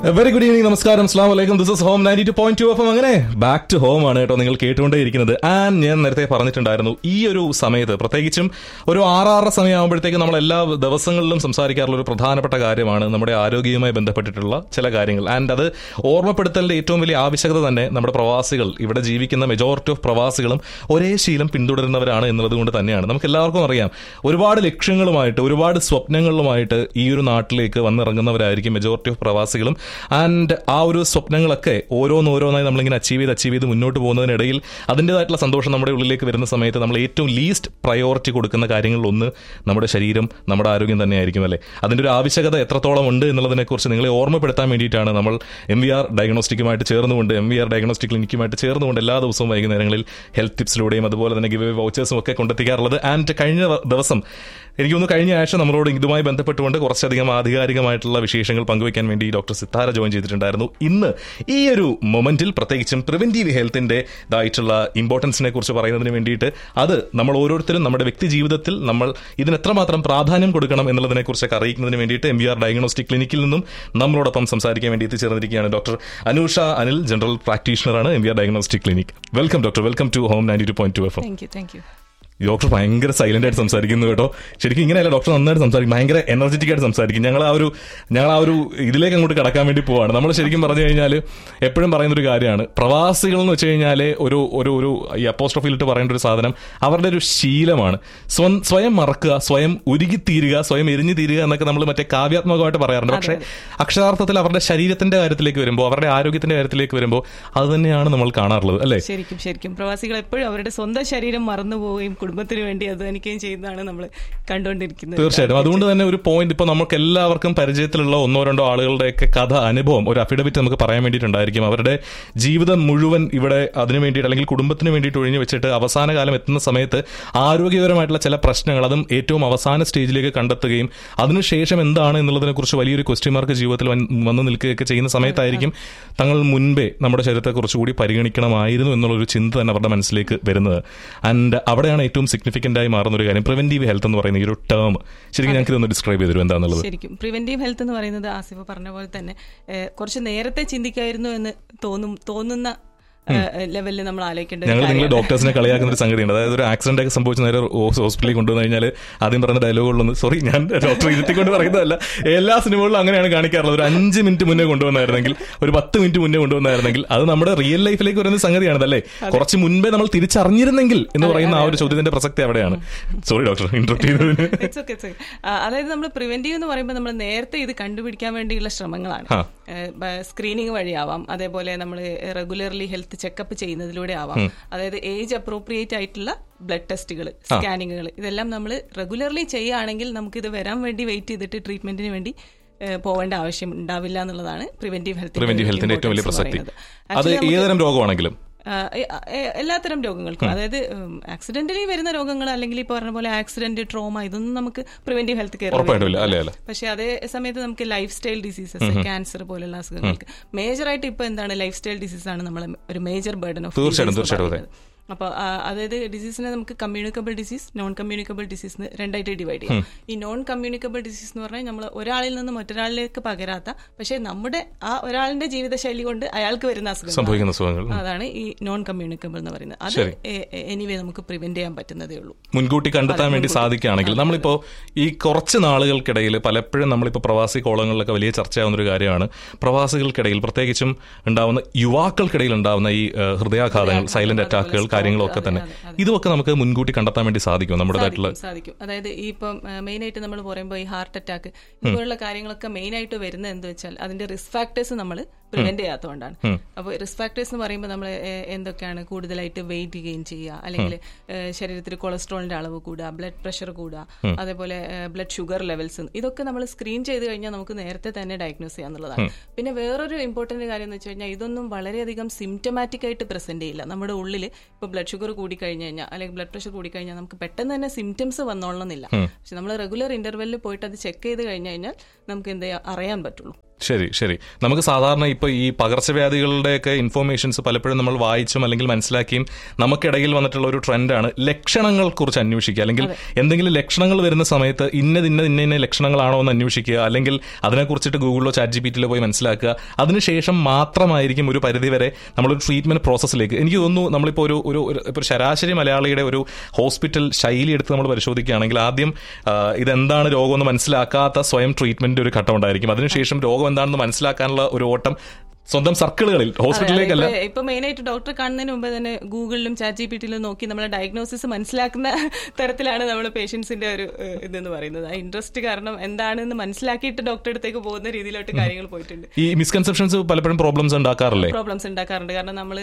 Very good evening നമസ്കാരം അസ്ലാം വലൈക്കും this is home ninety two point two F അങ്ങനെ ബാക്ക് ടു ഹോം ആണ് കേട്ടോ നിങ്ങൾ കേട്ടുകൊണ്ടേയിരിക്കുന്നത് ആൻഡ് ഞാൻ നേരത്തെ പറഞ്ഞിട്ടുണ്ടായിരുന്നു ഈ ഒരു സമയത്ത് പ്രത്യേകിച്ചും ഒരു ആറാറര സമയമാകുമ്പോഴത്തേക്ക് നമ്മൾ എല്ലാ ദിവസങ്ങളിലും സംസാരിക്കാറുള്ള ഒരു പ്രധാനപ്പെട്ട കാര്യമാണ് നമ്മുടെ ആരോഗ്യവുമായി ബന്ധപ്പെട്ടിട്ടുള്ള ചില കാര്യങ്ങൾ ആൻഡ് അത് ഓർമ്മപ്പെടുത്തലിന്റെ ഏറ്റവും വലിയ ആവശ്യകത തന്നെ നമ്മുടെ പ്രവാസികൾ ഇവിടെ ജീവിക്കുന്ന മെജോറിറ്റി ഓഫ് പ്രവാസികളും ഒരേ ശീലം പിന്തുടരുന്നവരാണ് എന്നുള്ളത് കൊണ്ട് തന്നെയാണ് നമുക്ക് എല്ലാവർക്കും അറിയാം ഒരുപാട് ലക്ഷ്യങ്ങളുമായിട്ട് ഒരുപാട് സ്വപ്നങ്ങളുമായിട്ട് ഈ ഒരു നാട്ടിലേക്ക് വന്നിറങ്ങുന്നവരായിരിക്കും മെജോറിറ്റി ഓഫ് പ്രവാസികളും ആൻഡ് ആ ഒരു സ്വപ്നങ്ങളൊക്കെ ഓരോന്നോരോന്നായി നമ്മളിങ്ങനെ അച്ചീവ് ചെയ്ത് അച്ചീവ് ചെയ്ത് മുന്നോട്ട് പോകുന്നതിനിടയിൽ അതിൻ്റെതായിട്ടുള്ള സന്തോഷം നമ്മുടെ ഉള്ളിലേക്ക് വരുന്ന സമയത്ത് നമ്മൾ ഏറ്റവും ലീസ്റ്റ് പ്രയോറിറ്റി കൊടുക്കുന്ന കാര്യങ്ങളിൽ ഒന്ന് നമ്മുടെ ശരീരം നമ്മുടെ ആരോഗ്യം തന്നെയായിരിക്കും അല്ലേ അതിൻ്റെ ഒരു ആവശ്യകത എത്രത്തോളം ഉണ്ട് എന്നുള്ളതിനെക്കുറിച്ച് നിങ്ങളെ ഓർമ്മപ്പെടുത്താൻ വേണ്ടിയിട്ടാണ് നമ്മൾ എം വി ആർ ഡയഗ്നോസ്റ്റിക്കുമായിട്ട് ചേർന്നുകൊണ്ട് എം വി ആർ ഡയഗ്നോസ്റ്റിക് ക്ലിനിക്കുമായിട്ട് ചേർന്നുകൊണ്ട് എല്ലാ ദിവസവും വൈകുന്നേരങ്ങളിൽ ഹെൽത്ത് ടിപ്സിലൂടെയും അതുപോലെ തന്നെ ഗിവ് വൗച്ചേഴ്സും ഒക്കെ കൊണ്ടെത്തിക്കാറുള്ളത് ആൻഡ് കഴിഞ്ഞ ദിവസം എനിക്ക് തോന്നുന്നു കഴിഞ്ഞ ആഴ്ച നമ്മളോട് ഇതുമായി ബന്ധപ്പെട്ടുകൊണ്ട് കുറച്ചധികം ആധികാരികമായിട്ടുള്ള വിശേഷങ്ങൾ പങ്കുവയ്ക്കാൻ വേണ്ടി ഡോക്ടർ സിത്താര ജോയിൻ ചെയ്തിട്ടുണ്ടായിരുന്നു ഇന്ന് ഈ ഒരു മൊമെന്റിൽ പ്രത്യേകിച്ചും പ്രിവെന്റീവ് ഹെൽത്തിന്റെ ഇതായിട്ടുള്ള ഇമ്പോർട്ടൻസിനെ കുറിച്ച് പറയുന്നതിന് വേണ്ടിയിട്ട് അത് നമ്മൾ ഓരോരുത്തരും നമ്മുടെ വ്യക്തി ജീവിതത്തിൽ നമ്മൾ ഇതിന് എത്രമാത്രം പ്രാധാന്യം കൊടുക്കണം എന്നുള്ളതിനെ കുറിച്ചൊക്കെ അറിയിക്കുന്നതിന് വേണ്ടിയിട്ട് എം വി ആർ ഡയഗ്നോസ്റ്റിക് ക്ലിനിക്കിൽ നിന്നും നമ്മളോടൊപ്പം സംസാരിക്കാൻ വേണ്ടി എത്തിച്ചേർന്നിരിക്കുകയാണ് ഡോക്ടർ അനൂഷ അനിൽ ജനറൽ പ്രാക്ടീഷണറാണ് M V R diagnostic clinic welcome doctor welcome to home ninety two point two F thank you thank you doctor ഭയങ്കര സൈലന്റ് ആയിട്ട് സംസാരിക്കുന്നു കേട്ടോ ശരിക്കും ഇങ്ങനെയല്ല ഡോക്ടർ നന്നായിട്ട് സംസാരിക്കും ഭയങ്കര എനർജറ്റിക് ആയിട്ട് സംസാരിക്കും ഞങ്ങൾ ആ ഒരു ഞങ്ങൾ ആ ഒരു ഇതിലേക്ക് അങ്ങോട്ട് കടക്കാൻ വേണ്ടി പോവാണ് നമ്മൾ ശരിക്കും പറഞ്ഞു കഴിഞ്ഞാൽ എപ്പോഴും പറയുന്ന ഒരു കാര്യമാണ് പ്രവാസികൾ എന്ന് വെച്ച് കഴിഞ്ഞാൽ ഒരു ഒരു ഒരു ഈ അപ്പോസ്ട്രോഫിലിട്ട് പറയേണ്ട ഒരു സാധനം അവരുടെ ഒരു ശീലമാണ് സ്വം സ്വയം മറക്കുക സ്വയം ഉരുകിത്തീരുക സ്വയം എരിഞ്ഞു തീരുക എന്നൊക്കെ നമ്മൾ മറ്റേ കാവ്യാത്മകമായിട്ട് പറയാറുണ്ട് പക്ഷേ അക്ഷരാർത്ഥത്തിൽ അവരുടെ ശരീരത്തിന്റെ കാര്യത്തിലേക്ക് വരുമ്പോൾ അവരുടെ ആരോഗ്യത്തിന്റെ കാര്യത്തിലേക്ക് വരുമ്പോൾ അത് തന്നെയാണ് നമ്മൾ കാണാറുള്ളത് അല്ലേ ശരിക്കും ശരിക്കും പ്രവാസികൾ എപ്പോഴും അവരുടെ സ്വന്തം ശരീരം മറന്നു പോവുകയും കുടുംബത്തിന് വേണ്ടി അധ്വാനിക്കുകയും ചെയ്യുന്നതാണ് നമ്മൾ കണ്ടുകൊണ്ടിരിക്കുന്നത് തീർച്ചയായിട്ടും അതുകൊണ്ട് തന്നെ ഒരു പോയിന്റ് ഇപ്പൊ നമുക്ക് എല്ലാവർക്കും പരിചയത്തിലുള്ള ഒന്നോ രണ്ടോ ആളുകളുടെയൊക്കെ കഥ അനുഭവം ഒരു അഫിഡവിറ്റ് നമുക്ക് പറയാൻ വേണ്ടിയിട്ടുണ്ടായിരിക്കും അവരുടെ ജീവിതം മുഴുവൻ ഇവിടെ അതിനു വേണ്ടിയിട്ട് അല്ലെങ്കിൽ കുടുംബത്തിന് വേണ്ടിയിട്ട് ഒഴിഞ്ഞു വെച്ചിട്ട് അവസാന കാലം എത്തുന്ന സമയത്ത് ആരോഗ്യപരമായിട്ടുള്ള ചില പ്രശ്നങ്ങൾ അതും ഏറ്റവും അവസാന സ്റ്റേജിലേക്ക് കണ്ടെത്തുകയും അതിനുശേഷം എന്താണ് എന്നുള്ളതിനെ കുറിച്ച് വലിയൊരു ക്വസ്റ്റ്യൻ മാർക്ക് ജീവിതത്തിൽ വൻ- വന്ന് നിൽക്കുകയൊക്കെ ചെയ്യുന്ന സമയത്തായിരിക്കും തങ്ങൾ മുൻപേ നമ്മുടെ ശരീരത്തെ കുറച്ചുകൂടി പരിഗണിക്കണമായിരുന്നു എന്നുള്ളൊരു ചിന്ത തന്നെ അവരുടെ മനസ്സിലേക്ക് വരുന്നത് ആൻഡ് അവിടെയാണ് ഏറ്റവും സിഗ്നിഫിക്കന്റ് ആയി മാറുന്ന ഒരു കാര്യം പ്രിവെന്റീവ് ഹെൽത്ത് എന്ന് പറയുന്ന ഈ ഒരു ടേം ശരിക്കും ഞങ്ങൾക്ക് ഇതൊന്ന് ഡിസ്ക്രൈബ് ചെയ്തു തരും എന്താണെന്നുള്ളത് ശരിക്കും പ്രിവെന്റീവ് ഹെൽത്ത് എന്ന് പറയുന്നത് ആസിഫ് പറഞ്ഞ പോലെ തന്നെ ഏഹ്, കുറച്ച് നേരത്തെ ചിന്തിക്കായിരുന്നു എന്ന് തോന്നും തോന്നുന്ന ലെവലിൽ നമ്മൾ ആലോചിക്കേണ്ട ഒരു ഞങ്ങൾ നിങ്ങൾ കാര്യമാണ്. ഡോക്ടേഴ്സിനെ കളിയാക്കുന്ന ഒരു സംഗതിയുണ്ട് അതായത് ഒരു ആക്സിഡന്റ് ഒക്കെ സംഭവിച്ച നേരെ ഹോസ്- ഹോസ്പിറ്റലിൽ കൊണ്ടുവന്നു കഴിഞ്ഞാൽ ആദ്യം പറഞ്ഞ ഡയലോഗുകളൊന്നും സോറി ഞാൻ ഡോക്ടർ ഇരുത്തിക്കൊണ്ട് പറയുന്നതല്ല എല്ലാ സിനിമകളിലും അങ്ങനെയാണ് കാണിക്കാറുള്ളത് ഒരു അഞ്ച് മിനിറ്റ് മുന്നേ കൊണ്ടുവന്നായിരുന്നെങ്കിൽ ഒരു പത്ത് മിനിറ്റ് മുന്നേ കൊണ്ടുവന്നായിരുന്നെങ്കിൽ അത് നമ്മുടെ റിയൽ ലൈഫിലേക്ക് വരുന്ന സംഗതിയാണ് അല്ലേ കുറച്ച് മുൻപേ നമ്മൾ തിരിച്ചറിഞ്ഞിരുന്നെങ്കിൽ എന്ന് പറയുന്ന ആ ഒരു ചോദ്യത്തിന്റെ പ്രസക്തി അവിടെയാണ് സോറി ഡോക്ടർ ഇന്റർപ്റ്റ് ചെയ്തതിന് It's okay, it's okay. ആ, അതായത് നമ്മൾ പ്രിവെന്റീവ് എന്ന് പറയുമ്പോൾ നമ്മൾ നേരത്തെ ഇത് കണ്ടുപിടിക്കാൻ വേണ്ടിയുള്ള ശ്രമങ്ങളാണ് ആ. സ്ക്രീനിങ് വഴിയാവാം അതേപോലെ നമ്മൾ റെഗുലർലി ഹെൽത്ത് ചെക്കപ്പ് ചെയ്യുന്നതിലൂടെ ആവാം അതായത് ഏജ് അപ്രോപ്രിയേറ്റ് ആയിട്ടുള്ള ബ്ലഡ് ടെസ്റ്റുകൾ സ്കാനിങ്ങുകൾ ഇതെല്ലാം നമ്മൾ റെഗുലർലി ചെയ്യുകയാണെങ്കിൽ നമുക്ക് ഇത് വരാൻ വേണ്ടി വെയിറ്റ് ചെയ്തിട്ട് ട്രീറ്റ്മെന്റിന് വേണ്ടി ഏഹ്, പോവേണ്ട ആവശ്യം ഉണ്ടാവില്ല എന്നുള്ളതാണ് പ്രിവെന്റീവ് ഹെൽത്ത് പ്രിവെന്റീവ് ഹെൽത്തിന്റെ ഏറ്റവും വലിയ പ്രസക്തി അത് ഏതുതരം രോഗമാണെങ്കിലും ആഹ് എ- എ- എല്ലാത്തരം രോഗങ്ങൾക്കും അതായത് ആക്സിഡന്റലി വരുന്ന രോഗങ്ങൾ അല്ലെങ്കിൽ ഈ പറഞ്ഞ പോലെ ആക്സിഡന്റ് ട്രോമ ഇതൊന്നും നമുക്ക് പ്രിവെന്റീവ് ഹെൽത്ത് കെയർ ഉറപ്പായിട്ടുമില്ല അല്ലേ അല്ലേ പക്ഷെ അതേ സമയത്ത് നമുക്ക് ലൈഫ് സ്റ്റൈൽ ഡിസീസസ് ക്യാൻസർ പോലുള്ള അസുഖങ്ങൾക്ക് മേജർ ആയിട്ട് ഇപ്പൊ എന്താണ് ലൈഫ് സ്റ്റൈൽ ഡിസീസ് ആണ് നമ്മളെ ഒരു മേജർ ബർഡൻ ഓഫ് തീർച്ചയായിട്ടും, തീർച്ചയായിട്ടും അതെ. അപ്പൊ ആ, അതായത് ഡിസീസിനെ നമുക്ക് communicable disease non communicable disease എന്ന് രണ്ടായിട്ട് ഡിവൈഡ് ചെയ്യാം ഈ നോൺ കമ്മ്യൂണിക്കബിൾ ഡിസീസ് എന്ന് പറഞ്ഞാൽ നമ്മൾ ഒരാളിൽ നിന്ന് മറ്റൊരാളിലേക്ക് പകരാത്ത പക്ഷെ നമ്മുടെ ആ ഒരാളിന്റെ ജീവിതശൈലി കൊണ്ട് അയാൾക്ക് വരുന്ന അസുഖം സംഭവിക്കുന്ന സുഖങ്ങൾ അതാണ് ഈ നോൺ കമ്മ്യൂണിക്കബിൾ എന്ന് പറയുന്നത് അത് എനിവേ നമുക്ക് പ്രിവെന്റ് ചെയ്യാൻ പറ്റുന്നതേ ഉള്ളൂ മുൻകൂട്ടി കണ്ടെത്താൻ വേണ്ടി സാധിക്കുകയാണെങ്കിൽ നമ്മളിപ്പോ ഈ കുറച്ച് നാളുകൾക്കിടയിൽ പലപ്പോഴും നമ്മളിപ്പോ പ്രവാസി കോളങ്ങളിലൊക്കെ വലിയ ചർച്ചയാവുന്ന ഒരു കാര്യമാണ് പ്രവാസികൾക്കിടയിൽ പ്രത്യേകിച്ചും ഉണ്ടാവുന്ന യുവാക്കൾക്കിടയിൽ ഉണ്ടാവുന്ന ഈ ഏഹ്, ഹൃദയാഘാതങ്ങൾ സൈലന്റ് അറ്റാക്കുകൾ കാര്യങ്ങളൊക്കെ തന്നെ ഇതൊക്കെ നമുക്ക് മുൻകൂട്ടി കണ്ടെത്താൻ വേണ്ടി സാധിക്കും നമ്മുടേതായിട്ടുള്ള സാധിക്കും, സാധിക്കും അതായത് ഈ ഇപ്പം മെയിൻ ആയിട്ട് നമ്മൾ പറയുമ്പോൾ ഈ ഹാർട്ട് അറ്റാക്ക് ഇതുപോലുള്ള കാര്യങ്ങളൊക്കെ മെയിൻ ആയിട്ട് വരുന്നത് എന്ത് വെച്ചാൽ അതിന്റെ റിസ്ക് ഫാക്ടേഴ്സ് നമ്മൾ പ്രിവെന്റ് ചെയ്യാത്തതുകൊണ്ടാണ് അപ്പോൾ റിസ്ക് ഫാക്ടേഴ്സ് എന്ന് പറയുമ്പോൾ നമ്മൾ എന്തൊക്കെയാണ് കൂടുതലായിട്ട് വെയിറ്റ് ഗെയിൻ ചെയ്യുക അല്ലെങ്കിൽ ഏഹ്, ശരീരത്തിൽ കൊളസ്ട്രോളിന്റെ അളവ് കൂടുക ബ്ലഡ് പ്രഷർ കൂടുക അതേപോലെ ബ്ലഡ് ഷുഗർ ലെവൽസ് ഇതൊക്കെ നമ്മൾ സ്ക്രീൻ ചെയ്ത് കഴിഞ്ഞാൽ നമുക്ക് നേരത്തെ തന്നെ ഡയഗ്നോസ് ചെയ്യാന്നുള്ളതാണ് പിന്നെ വേറൊരു ഇമ്പോർട്ടന്റ് കാര്യം എന്ന് വെച്ച് കഴിഞ്ഞാൽ ഇതൊന്നും വളരെയധികം സിംറ്റമാറ്റിക് ആയിട്ട് പ്രസന്റ് ചെയ്യില്ല നമ്മുടെ ഉള്ളിൽ ഇപ്പോൾ ബ്ലഡ് ഷുഗർ കൂടി കഴിഞ്ഞ് കഴിഞ്ഞാൽ അല്ലെങ്കിൽ ബ്ലഡ് പ്രഷർ കൂടി കഴിഞ്ഞാൽ നമുക്ക് പെട്ടെന്ന് തന്നെ സിംറ്റംസ് വന്നോളണമെന്നില്ല പക്ഷെ നമ്മൾ റെഗുലർ ഇന്റർവെല്ലിൽ പോയിട്ട് അത് ചെക്ക് ചെയ്ത് കഴിഞ്ഞ് കഴിഞ്ഞാൽ നമുക്ക് എന്ത് ചെയ്യാം അറിയാൻ പറ്റുള്ളൂ ശരി ശരി നമുക്ക് സാധാരണ ഇപ്പൊ ഈ പകർച്ചവ്യാധികളുടെയൊക്കെ ഇൻഫോർമേഷൻസ് പലപ്പോഴും നമ്മൾ വായിച്ചും അല്ലെങ്കിൽ മനസ്സിലാക്കിയും നമുക്കിടയിൽ വന്നിട്ടുള്ള ഒരു ട്രെൻഡാണ് ലക്ഷണങ്ങൾ കുറിച്ച് അന്വേഷിക്കുക അല്ലെങ്കിൽ എന്തെങ്കിലും ലക്ഷണങ്ങൾ വരുന്ന സമയത്ത് ഇന്നത് ഇന്ന ഇന്ന ഇന്ന ലക്ഷണങ്ങളാണോ എന്ന് അന്വേഷിക്കുക അല്ലെങ്കിൽ അതിനെക്കുറിച്ചിട്ട് ഗൂഗിളിലോ ചാറ്റ് ജി പി ടിയിലോ പോയി മനസ്സിലാക്കുക അതിനുശേഷം മാത്രമായിരിക്കും ഒരു പരിധിവരെ നമ്മളൊരു ട്രീറ്റ്മെന്റ് പ്രോസസ്സിലേക്ക് എനിക്ക് തോന്നുന്നു നമ്മളിപ്പോൾ ഒരു ഒരു ഒരു- ഇപ്പൊ ഒരു ശരാശരി മലയാളിയുടെ ഒരു ഹോസ്പിറ്റൽ ശൈലി എടുത്ത് നമ്മൾ പരിശോധിക്കുകയാണെങ്കിൽ ആദ്യം ആ, ഇതെന്താണ് രോഗമെന്ന് മനസ്സിലാക്കാത്ത സ്വയം ട്രീറ്റ്മെന്റ് ഒരു ഘട്ടം ഉണ്ടായിരിക്കും അതിനുശേഷം രോഗം എന്താണെന്ന് മനസ്സിലാക്കാനുള്ള ഒരു ഓട്ടം സ്വന്തം സർക്കിളുകളിൽ ഹോസ്പിറ്റലിലേക്കല്ല ഇപ്പൊ- ഇപ്പൊ മെയിൻ ആയിട്ട് ഡോക്ടറെ കാണുന്നതിന് മുമ്പ് തന്നെ ഗൂഗിളിലും ചാറ്റ് ജി പി ടിയിലും നോക്കി നമ്മളെ ഡയഗ്നോസിസ് മനസ്സിലാക്കുന്ന തരത്തിലാണ് നമ്മൾ പേഷ്യൻസിന്റെ ഒരു ഏഹ്, ഇതെന്ന് പറയുന്നത് ആ ഇൻട്രസ്റ്റ് കാരണം എന്താണെന്ന് മനസ്സിലാക്കിയിട്ട് ഡോക്ടറെ അടുത്തേക്ക് പോകുന്ന രീതിയിലോട്ട് കാര്യങ്ങൾ പോയിട്ടുണ്ട് ഈ മിസ്കൺസെപ്ഷൻസ് പലപ്പോഴും പ്രോബ്ലംസ് ഉണ്ടാക്കാറില്ലേ പ്രോബ്ലംസ് ഉണ്ടാക്കാറുണ്ട് കാരണം നമ്മൾ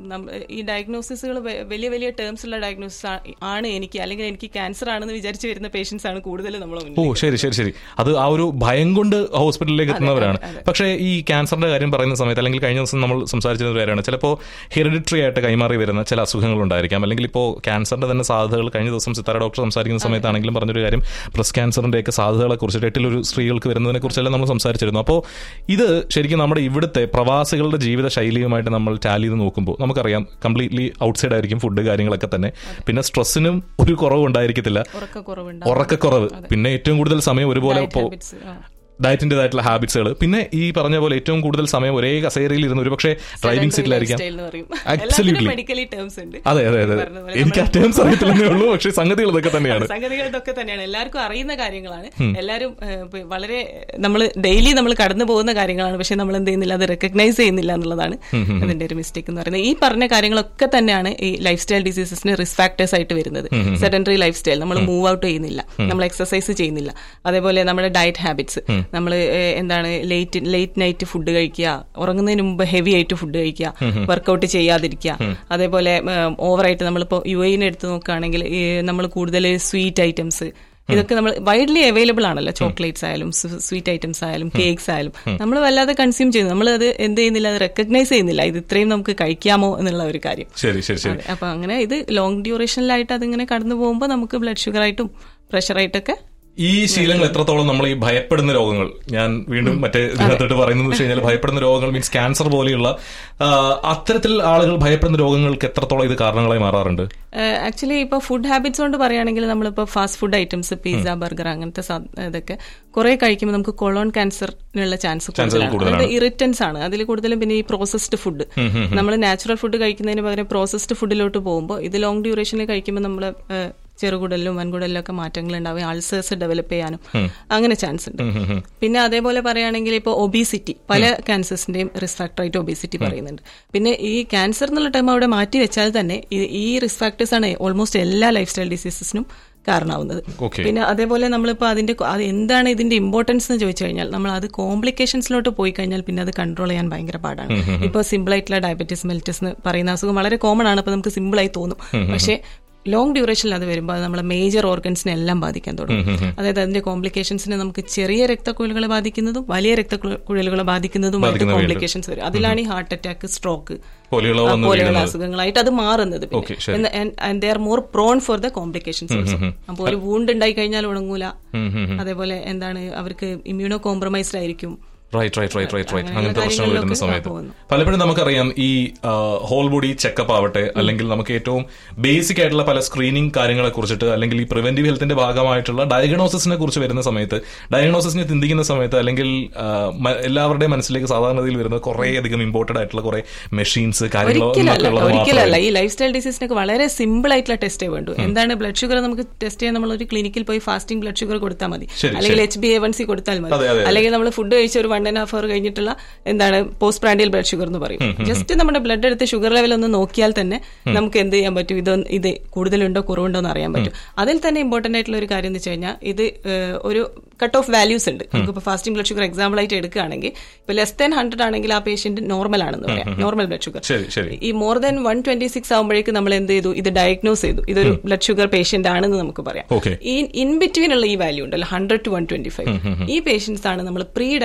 ഈ ഡയഗ്നോസിസുകൾ വലിയ വലിയ ടേംസ് ഉള്ള ഡയഗ്നോസിസ് ആണ് എനിക്ക് അല്ലെങ്കിൽ എനിക്ക് ക്യാൻസർ ആണെന്ന് വിചാരിച്ച് വരുന്ന പേഷ്യൻസ് ആണ് കൂടുതൽ നമ്മൾ ഓ ശരി ശരി ശരി അത് ആ ഒരു ഭയം കൊണ്ട് ഹോസ്പിറ്റലിലേക്ക് എത്തുന്നവരാണ് പക്ഷേ ഈ ക്യാൻസറിന്റെ കാര്യം പറയുന്ന സമയത്ത് അല്ലെങ്കിൽ കഴിഞ്ഞ ദിവസം നമ്മൾ സംസാരിച്ചിരുന്ന ഒരു കാര്യമാണ് ചിലപ്പോൾ ഹെറിഡിറ്ററി ആയിട്ട് കൈമാറി വരുന്ന ചില അസുഖങ്ങൾ ഉണ്ടായിരിക്കാം അല്ലെങ്കിൽ ഇപ്പോൾ ക്യാൻസറിന്റെ തന്നെ സാധ്യതകൾ കഴിഞ്ഞ ദിവസം സിത്താര ഡോക്ടർ സംസാരിക്കുന്ന സമയത്താണെങ്കിലും പറഞ്ഞൊരു കാര്യം ബ്രസ്റ്റ് ക്യാൻസറിന്റെ ഒക്കെ സാധ്യതകളെ കുറിച്ചിട്ട് എട്ടിലൊരു സ്ത്രീകൾക്ക് വരുന്നതിനെ കുറിച്ചെല്ലാം നമ്മൾ സംസാരിച്ചിരുന്നു അപ്പോൾ ഇത് ശരിക്കും നമ്മുടെ ഇവിടുത്തെ പ്രവാസികളുടെ ജീവിത ശൈലിയുമായിട്ട് നമ്മൾ ടാലി ചെയ്ത് നോക്കുമ്പോൾ നമുക്കറിയാം കംപ്ലീറ്റ്ലി ഔട്ട്സൈഡ് ആയിരിക്കും ഫുഡ് കാര്യങ്ങളൊക്കെ തന്നെ പിന്നെ സ്ട്രെസ്സിനും ഒരു കുറവ് ഉണ്ടായിരിക്കത്തില്ല ഉറക്കക്കുറവുണ്ട് ഉറക്കക്കുറവ് പിന്നെ ഏറ്റവും കൂടുതൽ സമയം ഒരുപോലെ ഇപ്പോ habits, ആ. ഡയറ്റിൻ്റെതായിട്ടുള്ള ഹാബിറ്റ്സുകൾ പിന്നെ ഈ പറഞ്ഞ പോലെ ഏറ്റവും കൂടുതൽ സമയം ഒരേ കസേരയിൽ ഇരുന്ന് ഒരുപക്ഷെ ഡ്രൈവിംഗ് സീറ്റിലായിരിക്കാം Lifestyle എന്ന് പറയും. Absolutely. എല്ലാത്തിനും മെഡിക്കലി ടേംസ് ഉണ്ട് അതെ അതെ അതെ പറഞ്ഞ പോലെ എനിക്ക് ആ ടേംസ് അറിയത്തില്ലെന്നേ ഉള്ളൂ പക്ഷേ സംഗതികൾ ഇതൊക്കെ തന്നെയാണ് സംഗതികൾ ഇതൊക്കെ തന്നെയാണ് എല്ലാവർക്കും അറിയുന്ന കാര്യങ്ങളാണ് എല്ലാവരും ഏഹ്, ഇപ്പൊ വളരെ നമ്മൾ ഡെയിലി നമ്മൾ കടന്നു പോകുന്ന കാര്യങ്ങളാണ് പക്ഷെ നമ്മൾ എന്ത് ചെയ്യുന്നില്ല അത് റെക്കഗ്നൈസ് ചെയ്യുന്നില്ല എന്നുള്ളതാണ് അതിന്റെ ഒരു മിസ്റ്റേക്ക് എന്ന് പറയുന്നത് ഈ പറഞ്ഞ കാര്യങ്ങളൊക്കെ തന്നെയാണ് ഈ ലൈഫ് സ്റ്റൈൽ ഡിസീസസിന് റിസ്ക് ഫാക്ടേഴ്സ് ആയിട്ട് വരുന്നത് സെഡൻഡറി ലൈഫ് സ്റ്റൈൽ നമ്മൾ മൂവ് ഔട്ട് ചെയ്യുന്നില്ല നമ്മൾ എക്സസൈസ് ചെയ്യുന്നില്ല അതേപോലെ നമ്മുടെ ഡയറ്റ് ഹാബിറ്റ്സ് നമ്മൾ എന്താണ് ലേറ്റ് ലേറ്റ് നൈറ്റ് ഫുഡ് കഴിക്കുക ഉറങ്ങുന്നതിന് മുമ്പ് ഹെവി ആയിട്ട് ഫുഡ് കഴിക്കുക വർക്കൗട്ട് ചെയ്യാതിരിക്കുക അതേപോലെ ഓവറായിട്ട് നമ്മളിപ്പോൾ യു എനെ എടുത്ത് നോക്കുകയാണെങ്കിൽ നമ്മൾ കൂടുതൽ സ്വീറ്റ് ഐറ്റംസ് ഇതൊക്കെ നമ്മൾ വൈഡ്ലി അവൈലബിൾ ആണല്ലോ ചോക്ലേറ്റ്സ് ആയാലും സ്വീറ്റ് ഐറ്റംസ് ആയാലും കേക്ക്സ് ആയാലും നമ്മൾ വല്ലാതെ കൺസ്യൂം ചെയ്യുന്നു നമ്മൾ അത് എന്ത് ചെയ്യുന്നില്ല അത് റെക്കഗ്നൈസ് ചെയ്യുന്നില്ല ഇത് ഇത്രയും നമുക്ക് കഴിക്കാമോ എന്നുള്ള ഒരു കാര്യം ശരി ശരി ശരി അതെ. അപ്പൊ അങ്ങനെ ഇത് ലോങ് ഡ്യൂറേഷനിലായിട്ട് അതിങ്ങനെ കടന്നു പോകുമ്പോൾ നമുക്ക് ബ്ലഡ് ഷുഗർ ആയിട്ടും പ്രഷർ ആയിട്ടൊക്കെ ഈ ശീലങ്ങൾ എത്രത്തോളം നമ്മൾ ഈ ഭയപ്പെടുന്ന രോഗങ്ങൾ ഞാൻ വീണ്ടും മറ്റേ ഇതിനകത്തോട്ട് പറയുന്നത് വെച്ച് കഴിഞ്ഞാൽ ഭയപ്പെടുന്ന രോഗങ്ങൾ മീൻസ് ക്യാൻസർ പോലെയുള്ള ആ, അത്തരത്തിൽ ആളുകൾ ഭയപ്പെടുന്ന രോഗങ്ങൾക്ക് എത്രത്തോളം ഇത് കാരണങ്ങളായി മാറാറുണ്ട് ആക്ച്വലി ഇപ്പൊ ഫുഡ് ഹാബിറ്റ്സ് കൊണ്ട് പറയുകയാണെങ്കിൽ നമ്മളിപ്പോ fast food items pizza burger അങ്ങനത്തെ സാ- ഇതൊക്കെ കുറെ കഴിക്കുമ്പോൾ നമുക്ക് കൊളോൺ ക്യാൻസറിനുള്ള ചാൻസ് കൂടുതലാണ് ഇറിറ്റൻസ് ആണ് അതിൽ കൂടുതലും പിന്നെ ഈ പ്രോസസ്ഡ് ഫുഡ് നമ്മൾ നാച്ചുറൽ ഫുഡ് കഴിക്കുന്നതിന് പകരം പ്രോസസ്ഡ് ഫുഡിലോട്ട് പോകുമ്പോൾ ഇത് ലോങ് ഡ്യൂറേഷനിൽ കഴിക്കുമ്പോൾ നമ്മൾ ചെറുകുടലിലും വൻകുടലിലും ഒക്കെ മാറ്റങ്ങൾ ഉണ്ടാവും അൾസേഴ്സ് ഡെവലപ്പ് ചെയ്യാനും അങ്ങനെ ചാൻസ് ഉണ്ട് പിന്നെ അതേപോലെ പറയുകയാണെങ്കിൽ ഇപ്പോൾ ഒബീസിറ്റി പല ക്യാൻസേഴ്സിന്റെയും റിസ്ക് ഫാക്ടർ ആയിട്ട് ഒബീസിറ്റി പറയുന്നുണ്ട് പിന്നെ ഈ ക്യാൻസർ എന്നുള്ള ടൈം അവിടെ മാറ്റി വെച്ചാൽ തന്നെ ഈ- ഈ റിസ്ക് ഫാക്ടേഴ്സ് ആണ് ഓൾമോസ്റ്റ് എല്ലാ ലൈഫ് സ്റ്റൈൽ ഡിസീസസിനും കാരണമാവുന്നത് Okay. പിന്നെ അതേപോലെ നമ്മളിപ്പോൾ അതിന്റെ കൊ- അത് എന്താണ് ഇതിന്റെ ഇമ്പോർട്ടൻസ് എന്ന് ചോദിച്ചു കഴിഞ്ഞാൽ നമ്മൾ അത് കോംപ്ലിക്കേഷൻസിലോട്ട് പോയി കഴിഞ്ഞാൽ പിന്നെ അത് കൺട്രോൾ ചെയ്യാൻ ഭയങ്കര പാടാണ് ഇപ്പോൾ സിമ്പിൾ ആയിട്ടുള്ള ഡയബറ്റീസ് മെൽറ്റസ് എന്ന് പറയുന്ന അസുഖം വളരെ കോമൺ ആണ് അപ്പോൾ നമുക്ക് സിമ്പിൾ ആയി തോന്നും പക്ഷേ ലോങ് ഡ്യൂറേഷനിൽ അത് വരുമ്പോൾ അത് നമ്മളെ മേജർ ഓർഗൻസിനെ എല്ലാം ബാധിക്കാൻ തുടങ്ങും അതായത് അതിന്റെ കോംപ്ലിക്കേഷൻസിനെ നമുക്ക് ചെറിയ രക്തക്കുഴലുകളെ ബാധിക്കുന്നതും വലിയ രക്തക്കുഴലുകളെ ബാധിക്കുന്നതുമായിട്ട് ബാധിക്കുന്നവയുണ്ട്. കോംപ്ലിക്കേഷൻസ് വരും അതിലാണ് ഈ ഹാർട്ട് അറ്റാക്ക് സ്ട്രോക്ക് പോലെയുള്ള വന്നു പോലെയുള്ള വീഴുന്നത് അസുഖങ്ങളായിട്ട് അത് മാറുന്നത് Okay, ശരി. They are more prone for the complications അപ്പോൾ ഒരു വൂണ്ട് ഉണ്ടായി കഴിഞ്ഞാൽ ഉണങ്ങൂല അതേപോലെ എന്താണ് അവർക്ക് ഇമ്മ്യൂണോ കോംപ്രമൈസ്ഡ് ആയിരിക്കും right right right right right അങ്ങനെയുള്ള അങ്ങനത്തെ പ്രശ്നങ്ങൾ വരുന്ന കാര്യങ്ങളിലൊക്കെ സമയത്ത് പോകുന്നു. പലപ്പോഴും നമുക്കറിയാം ഈ ഹോൾ ബോഡി ചെക്കപ്പ് ആവട്ടെ അല്ലെങ്കിൽ നമുക്ക് ഏറ്റവും ബേസിക് ആയിട്ടുള്ള പല സ്ക്രീനിങ് കാര്യങ്ങളെ കുറിച്ചിട്ട് അല്ലെങ്കിൽ ഈ പ്രിവെന്റീവ് ഹെൽത്തിന്റെ ഭാഗമായിട്ടുള്ള ഡയഗ്നോസിസിനെ കുറിച്ച് വരുന്ന സമയത്ത് ഡയഗ്നോസിസിനെ ചിന്തിക്കുന്ന സമയത്ത് അല്ലെങ്കിൽ ആ, മ- എല്ലാവരുടെയും മനസ്സിലേക്ക് സാധാരണതയിൽ വരുന്ന കുറേ അധികം ഇമ്പോർട്ടഡ് ആയിട്ടുള്ള കുറെ മെഷീൻസ് കാര്യങ്ങളോ ഒരിക്കലല്ല എന്നൊക്കെ ഉള്ളത് ഒരിക്കലല്ല മാത്രമേ ഈ ലൈഫ് സ്റ്റൈൽ ഡിസീസിനൊക്കെ വളരെ സിമ്പിൾ ആയിട്ടുള്ള ടെസ്റ്റേ വേണ്ടു എന്താണ് ബ്ലഡ് ഷുഗർ നമുക്ക് ടെസ്റ്റ് ചെയ്യാൻ നമ്മൾ ഒരു ക്ലിനിക്കിൽ പോയി ഫാസ്റ്റിംഗ് ബ്ലഡ് ഷുഗർ കൊടുത്താൽ മതി ശരി, അല്ലെങ്കിൽ H B A one C കൊടുത്താൽ മതി അതെ, അതെ, അതെ. അല്ലെങ്കിൽ നമ്മൾ ഫുഡ് കഴിച്ച ഒരു വൺ ആൻഡ് ഹാഫ് അവർ കഴിഞ്ഞിട്ടുള്ള എന്താണ് പോസ്റ്റ് പ്രാൻഡിയൽ ബ്ലഡ് ഷുഗർ എന്ന് പറയും ജസ്റ്റ് നമ്മുടെ ബ്ലഡ് എടുത്ത് ഷുഗർ ലെവൽ ഒന്ന് നോക്കിയാൽ തന്നെ നമുക്ക് എന്ത് ചെയ്യാൻ പറ്റും ഇത് ഇത് കൂടുതലുണ്ടോ കുറവുണ്ടോ എന്ന് അറിയാൻ പറ്റും അതിൽ തന്നെ ഇമ്പോർട്ടന്റ് ആയിട്ടുള്ള ഒരു കാര്യം എന്ന് വെച്ച് കഴിഞ്ഞാൽ ഇത് ഏഹ്, ഒരു കട്ട് ഓഫ് വാല്യൂസ് ഉണ്ട് നമുക്കിപ്പോൾ ഫാസ്റ്റിംഗ് ബ്ലഡ് ഷുഗർ എക്സാമ്പിൾ ആയിട്ട് എടുക്കുകയാണെങ്കിൽ ഇപ്പോൾ ലെസ് ദാൻ ഹൺഡ്രഡ് ആണെങ്കിൽ ആ പേഷ്യന്റ് നോർമൽ ആണെന്ന് പറയാം നോർമൽ ബ്ലഡ് ഷുഗർ ശരി ശരി ഈ more than one twenty six ആകുമ്പോഴേക്ക് നമ്മൾ എന്ത് ചെയ്തു ഇത് ഡയഗ്നോസ് ചെയ്തു ഇതൊരു ബ്ലഡ് ഷുഗർ പേഷ്യന്റ് ആണെന്ന് നമുക്ക് പറയാം Okay. ഈ ഇൻ ബിറ്റ്വീൻ ഉള്ള ഈ വാല്യൂ ഉണ്ടല്ലോ hundred to one twenty five ഈ പേഷ്യൻസ് ആണ് നമ്മൾ പ്രീ ഡയബറ്റീസ്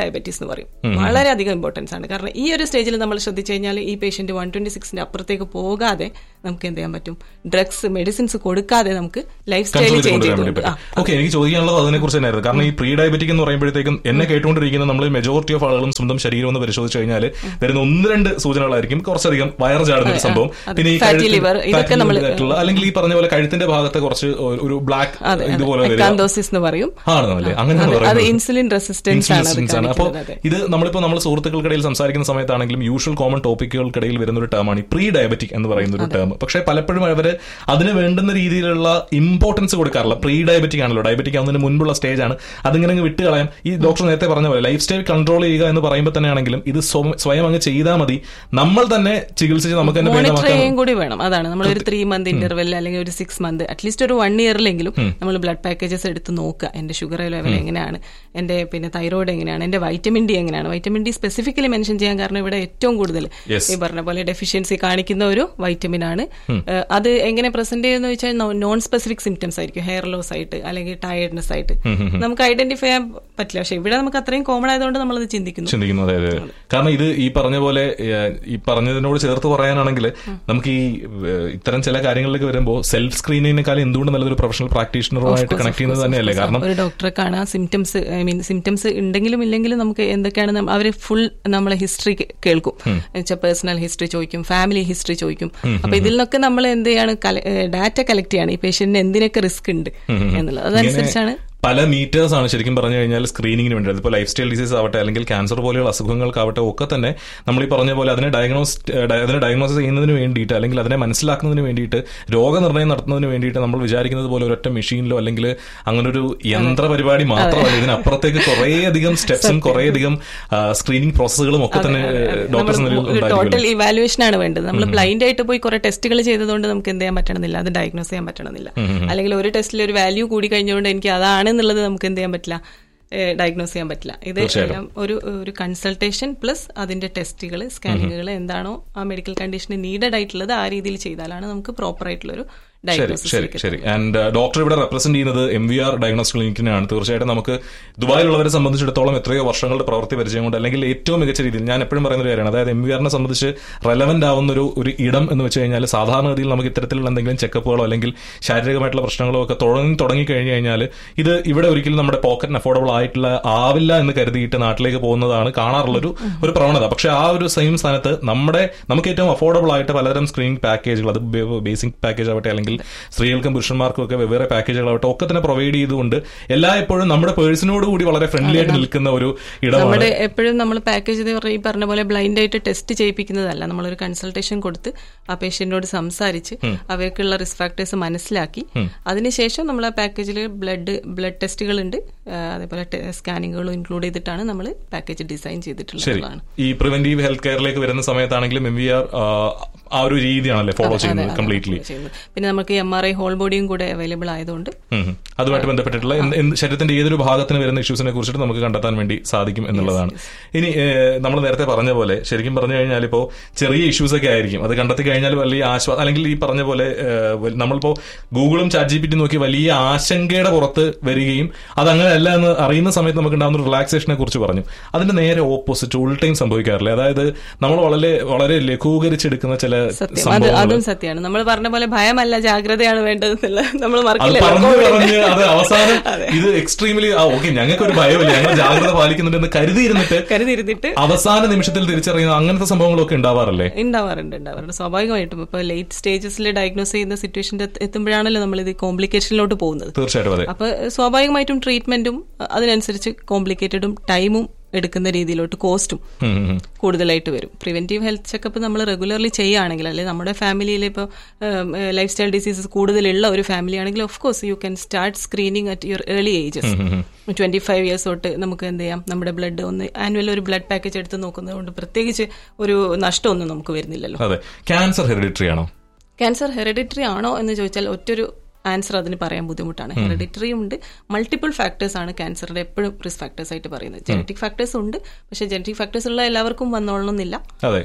എന്ന് പറയും വളരെയധികം ഇമ്പോർട്ടൻസ് ആണ് കാരണം ഈ ഒരു സ്റ്റേജിൽ നമ്മൾ ശ്രദ്ധിച്ചു കഴിഞ്ഞാൽ ഈ പേഷ്യന്റ് വൺ ട്വന്റി സിക്സിന്റെ അപ്പുറത്തേക്ക് പോകാതെ നമുക്ക് എന്ത് ചെയ്യാൻ പറ്റും ഡ്രഗ്സ് മെഡിസിൻസ് കൊടുക്കാതെ നമുക്ക് ലൈഫ് സ്റ്റൈൽ കൺട്രോൾ ചേഞ്ച് ചെയ്തുകൊണ്ടുവരാൻ വേണ്ടി ചെയ്തുകൊണ്ട് പറ്റും ഓക്കെ എനിക്ക് ചോദിക്കാനുള്ളത് അതിനെ കുറിച്ച് തന്നെയായിരുന്നു കാരണം ഈ പ്രീ ഡയബറ്റിക് എന്ന് പറയുമ്പോഴത്തേക്കും എന്നെ കേട്ടുകൊണ്ടിരിക്കുന്ന നമ്മൾ മെജോറിറ്റി ഓഫ് ആളുകളും സ്വന്തം ശരീരം ഒന്ന് പരിശോധിച്ച് കഴിഞ്ഞാൽ വരുന്ന ഒന്ന് രണ്ട് സൂചനകളായിരിക്കും കുറച്ചധികം വയർ ചാടുന്ന ഒരു സംഭവം പിന്നെ ഈ fatty കഴുത്തിന് liver, ഇതൊക്കെ fatty നമ്മള് liver ആയിട്ടുള്ള അല്ലെങ്കിൽ ഈ പറഞ്ഞ പോലെ കഴുത്തിന്റെ ഭാഗത്തെ കുറച്ച് ഒരു ബ്ലാക്ക് ഇതുപോലെ വരിക എക്കാന്തോസിസ് എന്ന് പറയും ആണെന്നല്ലേ അങ്ങനെ അത് പറയുന്നത് ഇൻസുലിൻ റെസിസ്റ്റൻസ് ആണ് അത് ഇൻസുലിൻസ് ആണ് അപ്പോൾ കാണിക്കുന്നത് അതെ. ഇത് നമ്മളിപ്പോ നമ്മൾ സുഹൃത്തുക്കൾക്കിടയിൽ സംസാരിക്കുന്ന സമയത്താണെങ്കിലും യൂഷ്വൽ കോമൺ ടോപ്പിക്കുകൾക്കിടയിൽ വരുന്ന ഒരു ടേമാണ് ഈ പ്രീ ഡയബറ്റിക് എന്ന് പറയുന്ന ഒരു ടേം പക്ഷേ പലപ്പോഴും അവര് അതിന് വേണ്ടുന്ന രീതിയിലുള്ള ഇമ്പോർട്ടൻസ് കൊടുക്കാറില്ല പ്രീ ഡയബറ്റിക് ആണല്ലോ ഡയബറ്റിക് ആവുന്നതിന് മുൻപുള്ള സ്റ്റേജ് ആണ് അതിങ്ങനെ അങ്ങ് വിട്ട് കളയാം ഈ ഡോക്ടർ നേരത്തെ പറഞ്ഞ പോലെ ലൈഫ് സ്റ്റൈൽ കൺട്രോൾ ചെയ്യുക എന്ന് പറയുമ്പോൾ തന്നെയാണെങ്കിലും ഇത് സ്വ- സ്വയം അങ്ങ് ചെയ്താൽ മതി നമ്മൾ തന്നെ ചികിത്സിച്ച് നമുക്ക് തന്നെ മോണിറ്റർ ഭേദമാക്കാൻ ചെയ്യുകയും കൂടി വേണം അതാണ് നമ്മൾ ഒരു ത്രീ മന്ത് ഇന്റർവെൽ അല്ലെങ്കിൽ ഒരു സിക്സ് മന്ത് അറ്റ്ലീസ്റ്റ് ഒരു വൺ ഇയറിലെങ്കിലും നമ്മൾ ബ്ലഡ് പാക്കേജസ് എടുത്ത് നോക്കുക എന്റെ ഷുഗർ ലെവൽ എങ്ങനെയാണ് എന്റെ പിന്നെ തൈറോയിഡ് എങ്ങനെയാണ് എന്റെ വൈറ്റമിൻ ഡി എങ്ങനെയാണ് വൈറ്റമിൻ ഡി സ്പെസിഫിക്കലി മെൻഷൻ ചെയ്യാൻ കാരണം ഇവിടെ ഏറ്റവും കൂടുതൽ Yes. ഈ പറഞ്ഞ പോലെ ഡെഫിഷ്യൻസി കാണിക്കുന്ന ഒരു വൈറ്റമിൻ ആണ് ഏഹ് അത് എങ്ങനെ പ്രസന്റ് ചെയ്യുന്ന വെച്ചാൽ നോൺ സ്പെസിഫിക് സിംറ്റംസ് ആയിരിക്കും ഹെയർ ലോസ് ആയിട്ട് അല്ലെങ്കിൽ ടയർഡ്നെസ് ആയിട്ട് നമുക്ക് ഐഡന്റിഫൈ ചെയ്യാൻ പറ്റില്ല പക്ഷെ ഇവിടെ നമുക്ക് അത്രയും കോമൺ ആയതുകൊണ്ട് നമ്മളത് ചിന്തിക്കുന്നു ചിന്തിക്കുന്നത് അതെ അതെ കാരണം ഇത് ഈ പറഞ്ഞ പോലെ ഏഹ്, ഈ പറഞ്ഞതിനോട് ചേർത്ത് പറയാനാണെങ്കിൽ നമുക്ക് ഈ ഏഹ്, ഇത്തരം ചില കാര്യങ്ങളിലേക്ക് വരുമ്പോൾ സെൽഫ് സ്ക്രീനിങ്ങിനേക്കാൾ എന്തുകൊണ്ട് നല്ലൊരു പ്രൊഫഷണൽ പ്രാക്ടീഷണറുമായിട്ട് കണക്ട് ചെയ്യുന്നത് തന്നെയല്ലേ കാരണം ഒരു ഡോക്ടറെ കാണാൻ സിംറ്റംസ് ഐ മീൻ സിംറ്റംസ് ഉണ്ടെങ്കിലും ഇല്ലെങ്കിലും നമുക്ക് എന്തൊക്കെയാണ് അവർ ഫുൾ നമ്മളെ ഹിസ്റ്ററി കേൾക്കും എന്നുവെച്ചാൽ പേഴ്സണൽ ഹിസ്റ്ററി ചോദിക്കും ഫാമിലി ഹിസ്റ്ററി ചോദിക്കും അപ്പൊ ഇതിൽ നിന്നൊക്കെ നമ്മൾ എന്ത് ചെയ്യാണ് ഡാറ്റ കളക്ട് ചെയ്യാണ് ഈ പേഷ്യന്റിന് എന്തിനൊക്കെ റിസ്ക് ഉണ്ട് എന്നുള്ളത് അതനുസരിച്ചാണ് പല മീറ്റേഴ്സ് ആണ് ശരിക്കും പറഞ്ഞു കഴിഞ്ഞാൽ സ്ക്രീനിങ്ങിന് വേണ്ടി അതിപ്പോൾ ലൈഫ് സ്റ്റൈൽ ഡിസീസ് ആവട്ടെ അല്ലെങ്കിൽ ക്യാൻസർ പോലെയുള്ള അസുഖങ്ങൾക്കാവട്ടെ ഒക്കെ തന്നെ നമ്മൾ ഈ പറഞ്ഞ പോലെ അതിനെ ഡയഗ്നോസ് അതിനെ ഡയഗ്നോസ് ചെയ്യുന്നതിന് വേണ്ടിയിട്ട് അല്ലെങ്കിൽ അതിനെ മനസ്സിലാക്കുന്നതിന് വേണ്ടിയിട്ട് രോഗനിർണയം നടത്തുന്നതിന് വേണ്ടിയിട്ട് നമ്മൾ വിചാരിക്കുന്നത് പോലെ ഒരൊറ്റ മെഷീനിലോ അല്ലെങ്കിൽ അങ്ങനെ ഒരു യന്ത്ര പരിപാടി മാത്രമല്ല ഇതിനപ്പുറത്തേക്ക് കുറേയധികം സ്റ്റെപ്സും കുറേയധികം സ്ക്രീനിങ് പ്രോസസ്സുകളും ഒക്കെ തന്നെ ഡോക്ടേഴ്സ് നമ്മൾ ഒരു ഉണ്ടായിരിക്കും ടോട്ടൽ ഇവാലുവേഷൻ ആണ് വേണ്ടത് നമ്മൾ ബ്ലൈൻഡ് ആയിട്ട് പോയി കുറെ ടെസ്റ്റുകൾ ചെയ്തതുകൊണ്ട് നമുക്ക് എന്ത് ചെയ്യാൻ പറ്റണമെന്നില്ല അത് ഡയഗ്നോസ് ചെയ്യാൻ പറ്റണമെന്നില്ല അല്ലെങ്കിൽ ഒരു ടെസ്റ്റിൽ ഒരു വാല്യൂ കൂടി കഴിഞ്ഞുകൊണ്ട് എനിക്ക് അതാണെന്നുള്ളത് നമുക്ക് എന്ത് ചെയ്യാൻ പറ്റില്ല ഡയഗ്നോസ് ചെയ്യാൻ പറ്റില്ല ഇത് എല്ലാം ഒരു ഒരു കൺസൾട്ടേഷൻ പ്ലസ് അതിന്റെ ടെസ്റ്റുകൾ സ്കാനിങ്ങുകൾ എന്താണോ ആ മെഡിക്കൽ കണ്ടീഷന് നീഡഡ് ആയിട്ടുള്ളത് ആ രീതിയിൽ ചെയ്താലാണ് നമുക്ക് പ്രോപ്പർ ആയിട്ടുള്ള ഒരു ശരി ഡയഗ്നോസിസ് ശരി ശരി ആൻഡ് ഡോക്ടർ ഇവിടെ റെപ്രസെന്റ് ചെയ്യുന്നത് എം വി ആർ ഡയഗ്നോസ് ക്ലിനിക്കിനാണ് തീർച്ചയായിട്ടും നമുക്ക് ദുബായിലുള്ളവരെ സംബന്ധിച്ചിടത്തോളം എത്രയോ വർഷങ്ങളുടെ പ്രവൃത്തി പരിചയം കൊണ്ട് അല്ലെങ്കിൽ ഏറ്റവും മികച്ച രീതിയിൽ ഞാൻ എപ്പോഴും പറയുന്ന ഒരു കാര്യമാണ് അതായത് എം വി ആറിനെ സംബന്ധിച്ച് റെലവെന്റ് ആവുന്ന ഒരു ഒരു ഇടം എന്ന് വെച്ച് കഴിഞ്ഞാൽ സാധാരണഗതിയിൽ നമുക്ക് ഇത്തരത്തിലുള്ള എന്തെങ്കിലും ചെക്കപ്പുകളോ അല്ലെങ്കിൽ ശാരീരികമായിട്ടുള്ള പ്രശ്നങ്ങളോ ഒക്കെ തുടങ്ങി തുടങ്ങി കഴിഞ്ഞു കഴിഞ്ഞാൽ ഇത് ഇവിടെ ഒരിക്കലും നമ്മുടെ പോക്കറ്റിന് അഫോർഡബിൾ ആയിട്ടുള്ള ആവില്ല എന്ന് കരുതിയിട്ട് നാട്ടിലേക്ക് പോകുന്നതാണ് കാണാറുള്ളൊരു ഒരു പ്രവണത പക്ഷെ ആ ഒരു സെയിം സ്ഥാനത്ത് നമ്മുടെ നമുക്ക് ഏറ്റവും അഫോർഡബിൾ ആയിട്ട് പലതരം സ്ക്രീനിങ് പാക്കേജുകൾ അത് ബേസിക് പാക്കേജ് ആവട്ടെ അല്ലെങ്കിൽ സ്ത്രീകൾക്കും പുരുഷന്മാർക്കും ഒക്കെ വെവ്വേറെ പാക്കേജുകളാവട്ടെ ഒക്കെ തന്നെ പ്രൊവൈഡ് ചെയ്തുകൊണ്ട് എല്ലായ്പ്പോഴും നമ്മുടെ പേഴ്സണോട് കൂടി വളരെ ഫ്രണ്ട്ലി ആയിട്ട് നിൽക്കുന്ന ഒരു ഇടമാണ് നമ്മുടെ എപ്പോഴും നമ്മൾ പാക്കേജ് ചെയ്ത് പറഞ്ഞ ഈ പറഞ്ഞ പോലെ ബ്ലൈൻഡ് ആയിട്ട് ടെസ്റ്റ് ചെയ്യിപ്പിക്കുന്നതല്ല നമ്മളൊരു കൺസൾട്ടേഷൻ കൊടുത്ത് ആ പേഷ്യന്റിനോട് സംസാരിച്ച് അവർക്കുള്ള റിസ്ക് ഫാക്ടേഴ്സ് മനസ്സിലാക്കി അതിനുശേഷം നമ്മൾ ആ പാക്കേജിൽ ബ്ലഡ് ബ്ലഡ് ടെസ്റ്റുകൾ ഉണ്ട് അതേപോലെ സ്കാനിങ്ങുകളും ഇൻക്ലൂഡ് ചെയ്തിട്ടാണ് നമ്മൾ പാക്കേജ് ഡിസൈൻ ശരി ചെയ്തിട്ടുള്ളതാണ് ഈ പ്രിവെന്റീവ് ഹെൽത്ത് കെയറിലേക്ക് വരുന്ന സമയത്താണെങ്കിലും എം വി ആർ ആ ഒരു രീതിയാണല്ലേ ഫോളോ ചെയ്യുന്നത് കംപ്ലീറ്റ്ലി ചെയ്യുന്നത് പിന്നെ നമുക്ക് എം ആർ ഐ ഹോൾ ബോഡിയും കൂടെ അവൈലബിൾ ആയതുകൊണ്ട് അതുമായിട്ട് ബന്ധപ്പെട്ടിട്ടുള്ള എന്ത് എന്ത് ശരീരത്തിന്റെ ഏതൊരു ഭാഗത്തിന് വരുന്ന ഇഷ്യൂസിനെ കുറിച്ചിട്ട് നമുക്ക് കണ്ടെത്താൻ വേണ്ടി സാധിക്കും എന്നുള്ളതാണ് ഇനി നമ്മൾ നേരത്തെ പറഞ്ഞ പോലെ ശരിക്കും പറഞ്ഞു കഴിഞ്ഞാൽ ഇപ്പോൾ ചെറിയ ഇഷ്യൂസ് ഒക്കെ ആയിരിക്കും അത് കണ്ടെത്തി കഴിഞ്ഞാൽ വലിയ ആശ്വാസം അല്ലെങ്കിൽ ഈ പറഞ്ഞ പോലെ ഏഹ്, വൽ- നമ്മളിപ്പോ ഗൂഗിളും ചാറ്റ് ജി പി ടി നോക്കി വലിയ ആശങ്കയുടെ പുറത്ത് വരികയും അത് അങ്ങനെയല്ല എന്ന് അറിയുന്ന സമയത്ത് നമുക്ക് ഉണ്ടാകുന്ന ഒരു റിലാക്സേഷനെ കുറിച്ച് പറഞ്ഞു അതിന്റെ നേരെ ഓപ്പോസിറ്റ് ഉൾട്ടയും സംഭവിക്കാറില്ല അതായത് നമ്മൾ വളരെ വളരെ ലഘൂകരിച്ചെടുക്കുന്ന ചില സത്യം അത് സംഭവങ്ങൾ അതും സത്യമാണ് നമ്മൾ പറഞ്ഞ പോലെ ഭയമല്ല ജാഗ്രതയാണ് വേണ്ടതെന്നുള്ള നമ്മൾ അത് മറക്കില്ല പറഞ്ഞു പറഞ്ഞ് അത് അവസാനം ഇത് എക്സ്ട്രീംലി ആ ഓക്കെ ഞങ്ങൾക്ക് ഒരു ഭയമില്ല ഞങ്ങൾ ജാഗ്രത പാലിക്കുന്നുണ്ടെന്ന് കരുതിയിരുന്നിട്ട് കരുതിയിരുന്നിട്ട് അവസാന നിമിഷത്തിൽ തിരിച്ചറിയുന്ന അങ്ങനത്തെ സംഭവങ്ങളൊക്കെ ഉണ്ടാവാറല്ലേ ഉണ്ടാവാറുണ്ട് ഉണ്ടാവാറുണ്ട് സ്വാഭാവികമായിട്ടും ഇപ്പൊ ലേറ്റ് സ്റ്റേജസിൽ ഡയഗ്നോസ് ചെയ്യുന്ന സിറ്റുവേഷൻ്റെ എത്തുമ്പോഴാണല്ലോ നമ്മൾ ഇത് കോംപ്ലിക്കേഷനിലോട്ട് പോകുന്നത് തീർച്ചയായിട്ടും അതെ അപ്പൊ സ്വാഭാവികമായിട്ടും ട്രീറ്റ്മെന്റും അതിനനുസരിച്ച് കോംപ്ലിക്കേറ്റഡും ടൈമും എടുക്കുന്ന രീതിയിലോട്ട് കോസ്റ്റും ഉം, ഉം, ഉം. കൂടുതലായിട്ട് വരും പ്രിവെന്റീവ് ഹെൽത്ത് ചെക്കപ്പ് നമ്മൾ റെഗുലർലി ചെയ്യുകയാണെങ്കിൽ അല്ലെങ്കിൽ നമ്മുടെ ഫാമിലിയിൽ ഇപ്പോൾ ലൈഫ് സ്റ്റൈൽ ഡിസീസസ് കൂടുതലുള്ള ഒരു ഫാമിലി ആണെങ്കിൽ of course you can start screening at your early ages twenty five years തൊട്ട് നമുക്ക് എന്ത് ചെയ്യാം നമ്മുടെ ബ്ലഡ് ഒന്ന് ആനുവൽ ഒരു ബ്ലഡ് പാക്കേജ് എടുത്ത് നോക്കുന്നത് കൊണ്ട് പ്രത്യേകിച്ച് ഒരു നഷ്ടമൊന്നും നമുക്ക് വരുന്നില്ലല്ലോ അതെ ക്യാൻസർ ഹെറിഡിറ്ററി ആണോ ക്യാൻസർ ഹെറിഡിറ്ററി ആണോ എന്ന് ചോദിച്ചാൽ ഒറ്റൊരു ആൻസർ അതിന് പറയാൻ ബുദ്ധിമുട്ടാണ് ഹെറിഡിറ്ററി ഉണ്ട് മൾട്ടിപ്പിൾ ഫാക്ടേഴ്സ് ആണ് ക്യാൻസറിന്റെ എപ്പോഴും റിസ്ക് ഫാക്ടേഴ്സ് ആയിട്ട് പറയുന്നത് ജനറ്റിക് ഫാക്ടേഴ്സ് ഉണ്ട് പക്ഷേ ജനറ്റിക് ഫാക്ടേഴ്സ് ഉള്ള എല്ലാവർക്കും വന്നോളണമെന്നില്ല അതെ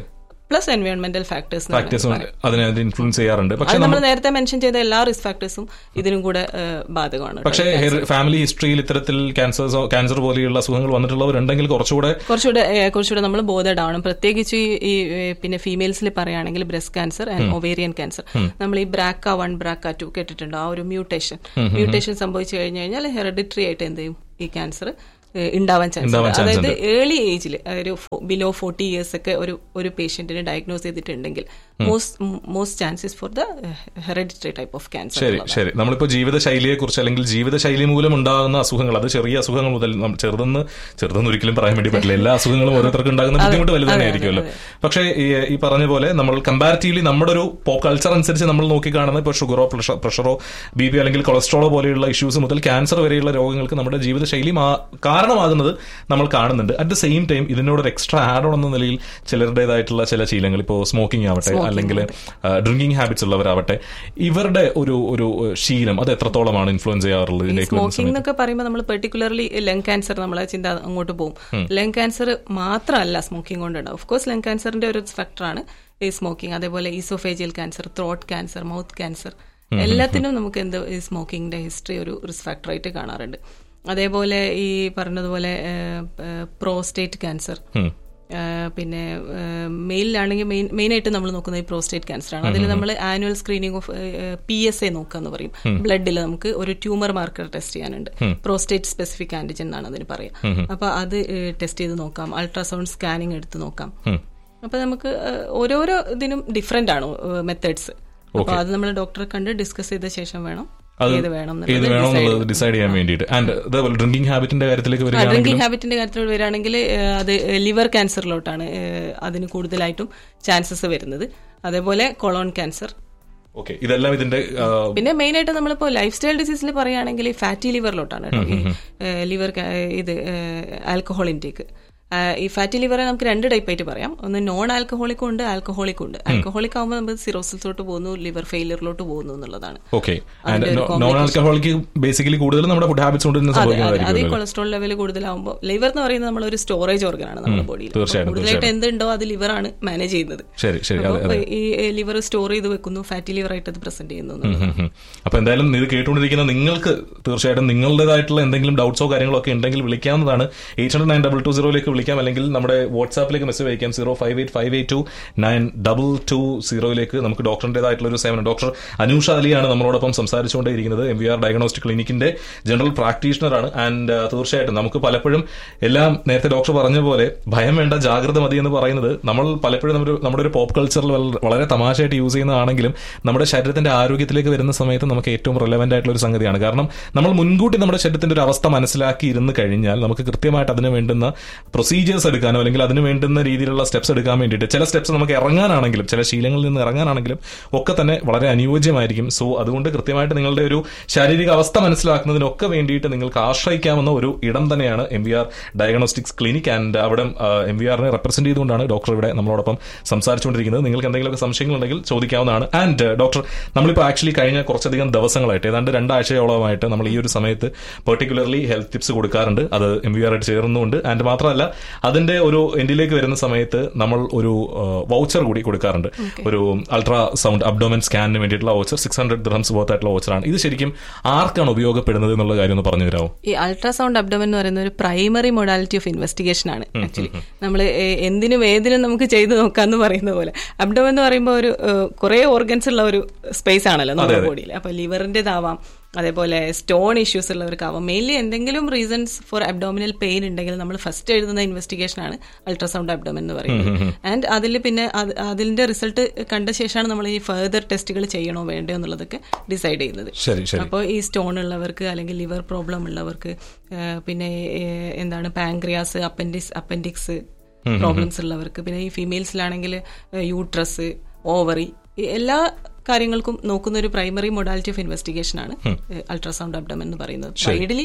പ്ലസ് എൻവയോൺമെന്റൽ ഫാക്ടേഴ്സ് ഫാക്ടേഴ്സും അതിനെ ഇൻഫ്ലുവൻസ് ചെയ്യാറുണ്ട് പക്ഷെ അത് നമ്മൾ നേരത്തെ മെൻഷൻ ചെയ്ത എല്ലാ റിസ്ക് ഫാക്ടേഴ്സും ഇതിനും കൂടെ ഏഹ്, ബാധകമാണ് പക്ഷേ ഫാമിലി ഹിസ്റ്ററിയിൽ ഇത്തരത്തിൽ ക്യാൻസേഴ്സോ ക്യാൻസർ പോലെയുള്ള അസുഖങ്ങൾ വന്നിട്ടുള്ളവരുണ്ടെങ്കിൽ കുറച്ചുകൂടെ കുറച്ചുകൂടെ ഏഹ്, കുറച്ചുകൂടെ നമ്മൾ ബോധഡ് ആവണം പ്രത്യേകിച്ച് ഈ ഈ, ഏഹ്, പിന്നെ ഫീമെയിൽസിൽ പറയുകയാണെങ്കിൽ breast cancer and ovarian cancer നമ്മൾ ഈ ബ്രാക്ക വൺ ബ്രാക്ക ടു കേട്ടിട്ടുണ്ട് ആ ഒരു മ്യൂട്ടേഷൻ മ്യൂട്ടേഷൻ സംഭവിച്ചു കഴിഞ്ഞു കഴിഞ്ഞാൽ ഹെറിഡിറ്ററി ആയിട്ട് എന്ത് ചെയ്യും ഈ ക്യാൻസർ ഉണ്ടാവാൻ ചാൻസ് ഉണ്ടാവാൻ chance അതായത് ഏർലി ഏജിൽ ഒരു ബിലോ ഫോർട്ടി ഇയേഴ്സ് ഒക്കെ ഒരു ഒരു പേഷ്യന്റിന് ഡയഗ്നോസ് ചെയ്തിട്ടുണ്ടെങ്കിൽ most most chances for the hereditary type of cancer ശരി ശരി നമ്മളിപ്പോ ജീവിതശൈലിയെ കുറിച്ച് അല്ലെങ്കിൽ ജീവിതശൈലി മൂലം ഉണ്ടാകുന്ന അസുഖങ്ങൾ അത് ചെറിയ അസുഖങ്ങൾ മുതൽ നം- ചെറുതെന്ന് ചെറുതെന്ന് ഒരിക്കലും പറയാൻ വേണ്ടി പറ്റില്ല എല്ലാ അസുഖങ്ങളും ഓരോരുത്തർക്ക് ഉണ്ടാകുന്ന ബുദ്ധിമുട്ട് വലുത് തന്നെ ആയിരിക്കുമല്ലോ പക്ഷേ ഈ ഈ പറഞ്ഞ പോലെ നമ്മൾ കമ്പാരിറ്റീവ്ലി നമ്മുടെ ഒരു പോപ്പ് കൾച്ചർ അനുസരിച്ച് നമ്മൾ നോക്കി കാണുന്ന ഇപ്പോൾ ഷുഗറോ പ്രഷറോ ബി പി അല്ലെങ്കിൽ കൊളസ്ട്രോളോ പോലെയുള്ള ഇഷ്യൂസ് മുതൽ ക്യാൻസർ വരെയുള്ള രോഗങ്ങൾക്ക് നമ്മുടെ ജീവിതശൈലി മാ- കാരണമാകുന്നത് നമ്മൾ കാണുന്നുണ്ട് അറ്റ് ദ സെയിം ടൈം ഇതിനോട് ഒരു എക്സ്ട്രാ ആഡ് ഓൺ എന്ന നിലയിൽ ചിലരുടേതായിട്ടുള്ള ചില ശീലങ്ങൾ ഇപ്പോൾ സ്മോക്കിംഗ് ആവട്ടെ അല്ലെങ്കിൽ ഡ്രിങ്കിങ് ഹാബിറ്റ്സ് ഉള്ളവരാവട്ടെ ഇവരുടെ ഒരു ഒരു ശീലം അത് എത്രത്തോളമാണ് ഇൻഫ്ലുവൻസ് ചെയ്യാറുള്ളത് ഇതിലേക്ക് വരുന്ന സ്മോക്കിംഗ് എന്നൊക്കെ പറയുമ്പോൾ നമ്മൾ പെർട്ടിക്കുലർലി ലങ് ക്യാൻസർ നമ്മളെ ചിന്ത അങ്ങോട്ട് പോകും ലങ് ക്യാൻസർ മാത്രമല്ല സ്മോക്കിംഗ് കൊണ്ടുണ്ടാവും ഓഫ് കോഴ്സ് ലങ് ക്യാൻസറിന്റെ ഒരു ഫാക്ടറാണ് ഈ സ്മോക്കിംഗ് അതേപോലെ oesophageal cancer throat cancer mouth cancer എല്ലാത്തിനും നമുക്ക് എന്ത് ഈ സ്മോക്കിങ്ങിന്റെ ഹിസ്റ്ററി ഒരു റിസ്ക് ഫാക്ടറായിട്ട് കാണാറുണ്ട് അതേപോലെ ഈ പറഞ്ഞതുപോലെ പ്രോസ്റ്റേറ്റ് ക്യാൻസർ ഉം. പിന്നെ മെയിലാണെങ്കിൽ മെയിൻ മെയിനായിട്ട് നമ്മൾ നോക്കുന്നത് ഈ പ്രോസ്റ്റേറ്റ് ക്യാൻസർ ആണ് അതിൽ നമ്മൾ annual screening of P S A നോക്കുക എന്ന് പറയും ബ്ലഡിൽ നമുക്ക് ഒരു ട്യൂമർ മാർക്കർ ടെസ്റ്റ് ചെയ്യാനുണ്ട് പ്രോസ്റ്റേറ്റ് സ്പെസിഫിക് ആന്റിജൻ എന്നാണ് അതിന് പറയുക അപ്പൊ അത് ടെസ്റ്റ് ചെയ്ത് നോക്കാം അൾട്രാസൗണ്ട് സ്കാനിങ് എടുത്ത് നോക്കാം അപ്പൊ നമുക്ക് ഏഹ്, ഓരോരോ ഇതിനും ഡിഫറെന്റ് ആണ് മെത്തേഡ്സ് അപ്പൊ അത് നമ്മൾ ഡോക്ടറെ കണ്ട് ഡിസ്കസ് ചെയ്ത ശേഷം വേണം ഏത് വേണം ഏത് എന്നുള്ളത് വേണം decide എന്നുള്ളത് ഡിസൈഡ് ചെയ്യാൻ വേണ്ടിയിട്ട് ആൻഡ് അതേപോലെ ഡ്രിങ്കിങ് ഹാബിറ്റിന്റെ കാര്യത്തിലേക്ക് വരികയാണെങ്കിൽ ഡ്രിങ്കിങ് ഹാബിറ്റിന്റെ കാര്യത്തിൽ വരികയാണെങ്കിൽ ഏഹ്, അത് ലിവർ ക്യാൻസറിലോട്ടാണ് ഏഹ്, അതിന് കൂടുതലായിട്ടും ചാൻസസ് വരുന്നത് അതേപോലെ കൊളോൺ ക്യാൻസർ ഓക്കെ ഇതെല്ലാം ഇതിന്റെ ആ, പിന്നെ മെയിൻ ആയിട്ട് നമ്മളിപ്പോ ലൈഫ് സ്റ്റൈൽ ഡിസീസിൽ പറയുകയാണെങ്കിൽ ഈ ഫാറ്റി ലിവറിലോട്ടാണ് കേട്ടോ ഈ ലിവർ ഇത് ആൽക്കഹോൾ ഇൻടേക്ക് ഈ ഫാറ്റി ലിവറെ നമുക്ക് രണ്ട് ടൈപ്പ് ആയിട്ട് പറയാം ഒന്ന് നോൺ ആൽക്കഹോളിക്കും ഉണ്ട് ആൽക്കഹോളിക്കും ഉണ്ട് ആൽക്കഹോളിക് ആകുമ്പോൾ നമ്മൾ സിറോസിലോട്ട് പോകുന്നു ലിവർ ഫെയിലിയറിലോട്ട് പോകുന്നു എന്നുള്ളതാണ് okay and non alcoholic basically കൂടുതൽ നമ്മുടെ ഫുഡ് ഹാബിറ്റ്സ് കൊണ്ട് തന്നെ അതെ, അതെ. സംഭവിക്കുന്നതായിരിക്കും അത് ഈ കൊളസ്ട്രോൾ ലെവൽ കൂടുതലാവുമ്പോൾ ലിവർ എന്ന് പറയുന്നത് നമ്മളൊരു സ്റ്റോറേജ് ഓർഗൻ ആണ് നമ്മുടെ ബോഡിയിൽ തീർച്ചയായിട്ടും, കൂടുതലായിട്ട് എന്തുണ്ടോ അത് liver ആണ് മാനേജ് ചെയ്യുന്നത് ശരി ശരി അതെ അപ്പൊ ഈ ലിവർ സ്റ്റോർ ചെയ്ത് വെക്കുന്നു ഫാറ്റി ലിവർ ആയിട്ട് അത് പ്രസന്റ് ചെയ്യുന്നു എന്നുള്ളത്. ഉം, ഉം. അപ്പൊ എന്തായാലും ഇത് കേട്ടുകൊണ്ടിരിക്കുന്ന നിങ്ങൾക്ക് തീർച്ചയായിട്ടും നിങ്ങളുടേതായിട്ടുള്ള എന്തെങ്കിലും ഡൗട്ട്സോ കാര്യങ്ങളോ ഒക്കെ ഉണ്ടെങ്കിൽ വിളിക്കാവുന്നതാണ് eight hundred nine double two സീറോയിലേക്ക് വിളിക്കാം അല്ലെങ്കിൽ നമ്മുടെ വാട്സാപ്പിലേക്ക് മെസ്സേജ് അയക്കാം zero five eight five eight two nine double two സീറോയിലേക്ക് നമുക്ക് ഡോക്ടറിന്റേതായിട്ടുള്ള ഒരു സേവനം ഡോക്ടർ അനൂഷ അലിയാണ് നമ്മളോടൊപ്പം സംസാരിച്ചുകൊണ്ടേയിരിക്കുന്നത് എം വി ആർ ഡയഗ്നോസ്റ്റിക് ക്ലിനിക്കിന്റെ ജനറൽ പ്രാക്ടീഷണറാണ് ആൻഡ് തീർച്ചയായിട്ടും നമുക്ക് പലപ്പോഴും എല്ലാം നേരത്തെ ഡോക്ടർ പറഞ്ഞ പോലെ ഭയം വേണ്ട ജാഗ്രത മതി എന്ന് പറയുന്നത് നമ്മൾ പലപ്പോഴും നമ്മുടെ നമ്മുടെ ഒരു പോപ്പ് കൾച്ചറിൽ വളരെ തമാശയായിട്ട് യൂസ് ചെയ്യുന്നതാണെങ്കിലും നമ്മുടെ ശരീരത്തിന്റെ ആരോഗ്യത്തിലേക്ക് വരുന്ന സമയത്ത് നമുക്ക് ഏറ്റവും റിലവന്റ് ആയിട്ടുള്ള ഒരു സംഗതിയാണ് കാരണം നമ്മൾ മുൻകൂട്ടി നമ്മുടെ ശരീരത്തിന്റെ ഒരു അവസ്ഥ മനസ്സിലാക്കി ഇരുന്ന് കഴിഞ്ഞാൽ നമുക്ക് കൃത്യമായിട്ട് അതിന് വേണ്ടുന്ന പ്രൊസീജിയേഴ്സ് എടുക്കാനോ അല്ലെങ്കിൽ അതിന് വേണ്ടുന്ന രീതിയിലുള്ള സ്റ്റെപ്സ് എടുക്കാൻ വേണ്ടിയിട്ട് ചില സ്റ്റെപ്സ് നമുക്ക് ഇറങ്ങാനാണെങ്കിലും ചില ശീലങ്ങളിൽ നിന്ന് ഇറങ്ങാനാണെങ്കിലും ഒക്കെ തന്നെ വളരെ അനുയോജ്യമായിരിക്കും സോ അതുകൊണ്ട് കൃത്യമായിട്ട് നിങ്ങളുടെ ഒരു ശാരീരിക അവസ്ഥ മനസ്സിലാക്കുന്നതിനൊക്കെ വേണ്ടിയിട്ട് നിങ്ങൾക്ക് ആശ്രയിക്കാവുന്ന ഒരു ഇടം തന്നെയാണ് M V R diagnostics clinic and അവിടെ എം വി ആറിനെ റെപ്രസെന്റ് ചെയ്തുകൊണ്ടാണ് ഡോക്ടർ ഇവിടെ നമ്മളോടൊപ്പം സംസാരിച്ചുകൊണ്ടിരിക്കുന്നത് നിങ്ങൾക്ക് എന്തെങ്കിലുമൊക്കെ സംശയങ്ങളുണ്ടെങ്കിൽ ചോദിക്കാവുന്നതാണ് ആൻഡ് ഡോക്ടർ നമ്മളിപ്പോൾ ആക്ച്വലി കഴിഞ്ഞ കുറച്ചധികം ദിവസങ്ങളായിട്ട് ഏതാണ്ട് രണ്ടാഴ്ചയോളമായിട്ട് നമ്മൾ ഈ ഒരു സമയത്ത് പെർട്ടിക്കുലർലി ഹെൽത്ത് ടിപ്സ് കൊടുക്കാറുണ്ട് അത് എം വി ആർ ആയിട്ട് ചേർന്നുകൊണ്ട് ആൻഡ് മാത്രമല്ല അതിന്റെ ഒരു എൻഡിലേക്ക് വരുന്ന സമയത്ത് നമ്മൾ ഒരു വൗച്ചർ കൂടി കൊടുക്കാറുണ്ട് ഒരു അൾട്രാ സൗണ്ട് അബ്ഡോമൻ സ്കാനിന് വേണ്ടിയിട്ടുള്ള voucher six hundred dirhams worth ആയിട്ടുള്ള വൗച്ചറാണ് ഇത് ശരിക്കും ആർക്കാണ് ഉപയോഗപ്പെടുന്നത് എന്നുള്ള കാര്യം ഒന്ന് പറഞ്ഞു തരാമോ ഈ അൾട്രാസൗണ്ട് അബ്ഡമൻ എന്ന് പറയുന്ന ഒരു പ്രൈമറി മൊഡാലിറ്റി ഓഫ് ഇൻവെസ്റ്റിഗേഷൻ ആണ് ആക്ച്വലി നമ്മൾ എന്തിനും ഏതിനും നമുക്ക് ചെയ്തു നോക്കാന്ന് പറയുന്ന പോലെ അബ്ഡമൻ എന്ന് പറയുമ്പോൾ ഒരു കുറെ ഓർഗൻസ് ഉള്ള ഒരു സ്പേസ് ആണല്ലോ നമ്മുടെ ബോഡിയിൽ അപ്പൊ ലിവറിന്റേതാവാം അതേപോലെ സ്റ്റോൺ ഇഷ്യൂസ് ഉള്ളവർക്കാവാം മെയിൻലി എന്തെങ്കിലും റീസൺസ് ഫോർ അബ്ഡോമിനൽ പെയിൻ ഉണ്ടെങ്കിൽ നമ്മൾ ഫസ്റ്റ് എഴുതുന്ന ഇൻവെസ്റ്റിഗേഷൻ ആണ് അൾട്രാസൗണ്ട് അബ്ഡോമൻ എന്ന് പറയുന്നത് ആൻഡ് അതിൽ പിന്നെ അത് അതിന്റെ റിസൾട്ട് കണ്ട ശേഷമാണ് നമ്മൾ ഈ ഫെർദർ ടെസ്റ്റുകൾ ചെയ്യണോ വേണ്ടോ എന്നുള്ളതൊക്കെ ഡിസൈഡ് ചെയ്യുന്നത് ശരി ശരി അപ്പോൾ ഈ സ്റ്റോൺ ഉള്ളവർക്ക് അല്ലെങ്കിൽ ലിവർ പ്രോബ്ലം ഉള്ളവർക്ക് ആ, പിന്നെ ഏ, എന്താണ് പാങ്ക്രിയാസ് അപ്പൻഡിക്സ് അപ്പൻഡിക്സ് പ്രോബ്ലംസ് ഉള്ളവർക്ക് പിന്നെ ഈ ഫീമെയിൽസിലാണെങ്കിൽ യൂട്രസ് ഓവറി എല്ലാ കാര്യങ്ങൾക്കും നോക്കുന്ന ഒരു പ്രൈമറി മൊഡാലിറ്റി ഓഫ് ഇൻവെസ്റ്റിഗേഷൻ ആണ് അൾട്രാസൗണ്ട് അബ്ഡമൻ എന്ന് പറയുന്നത് വൈഡലി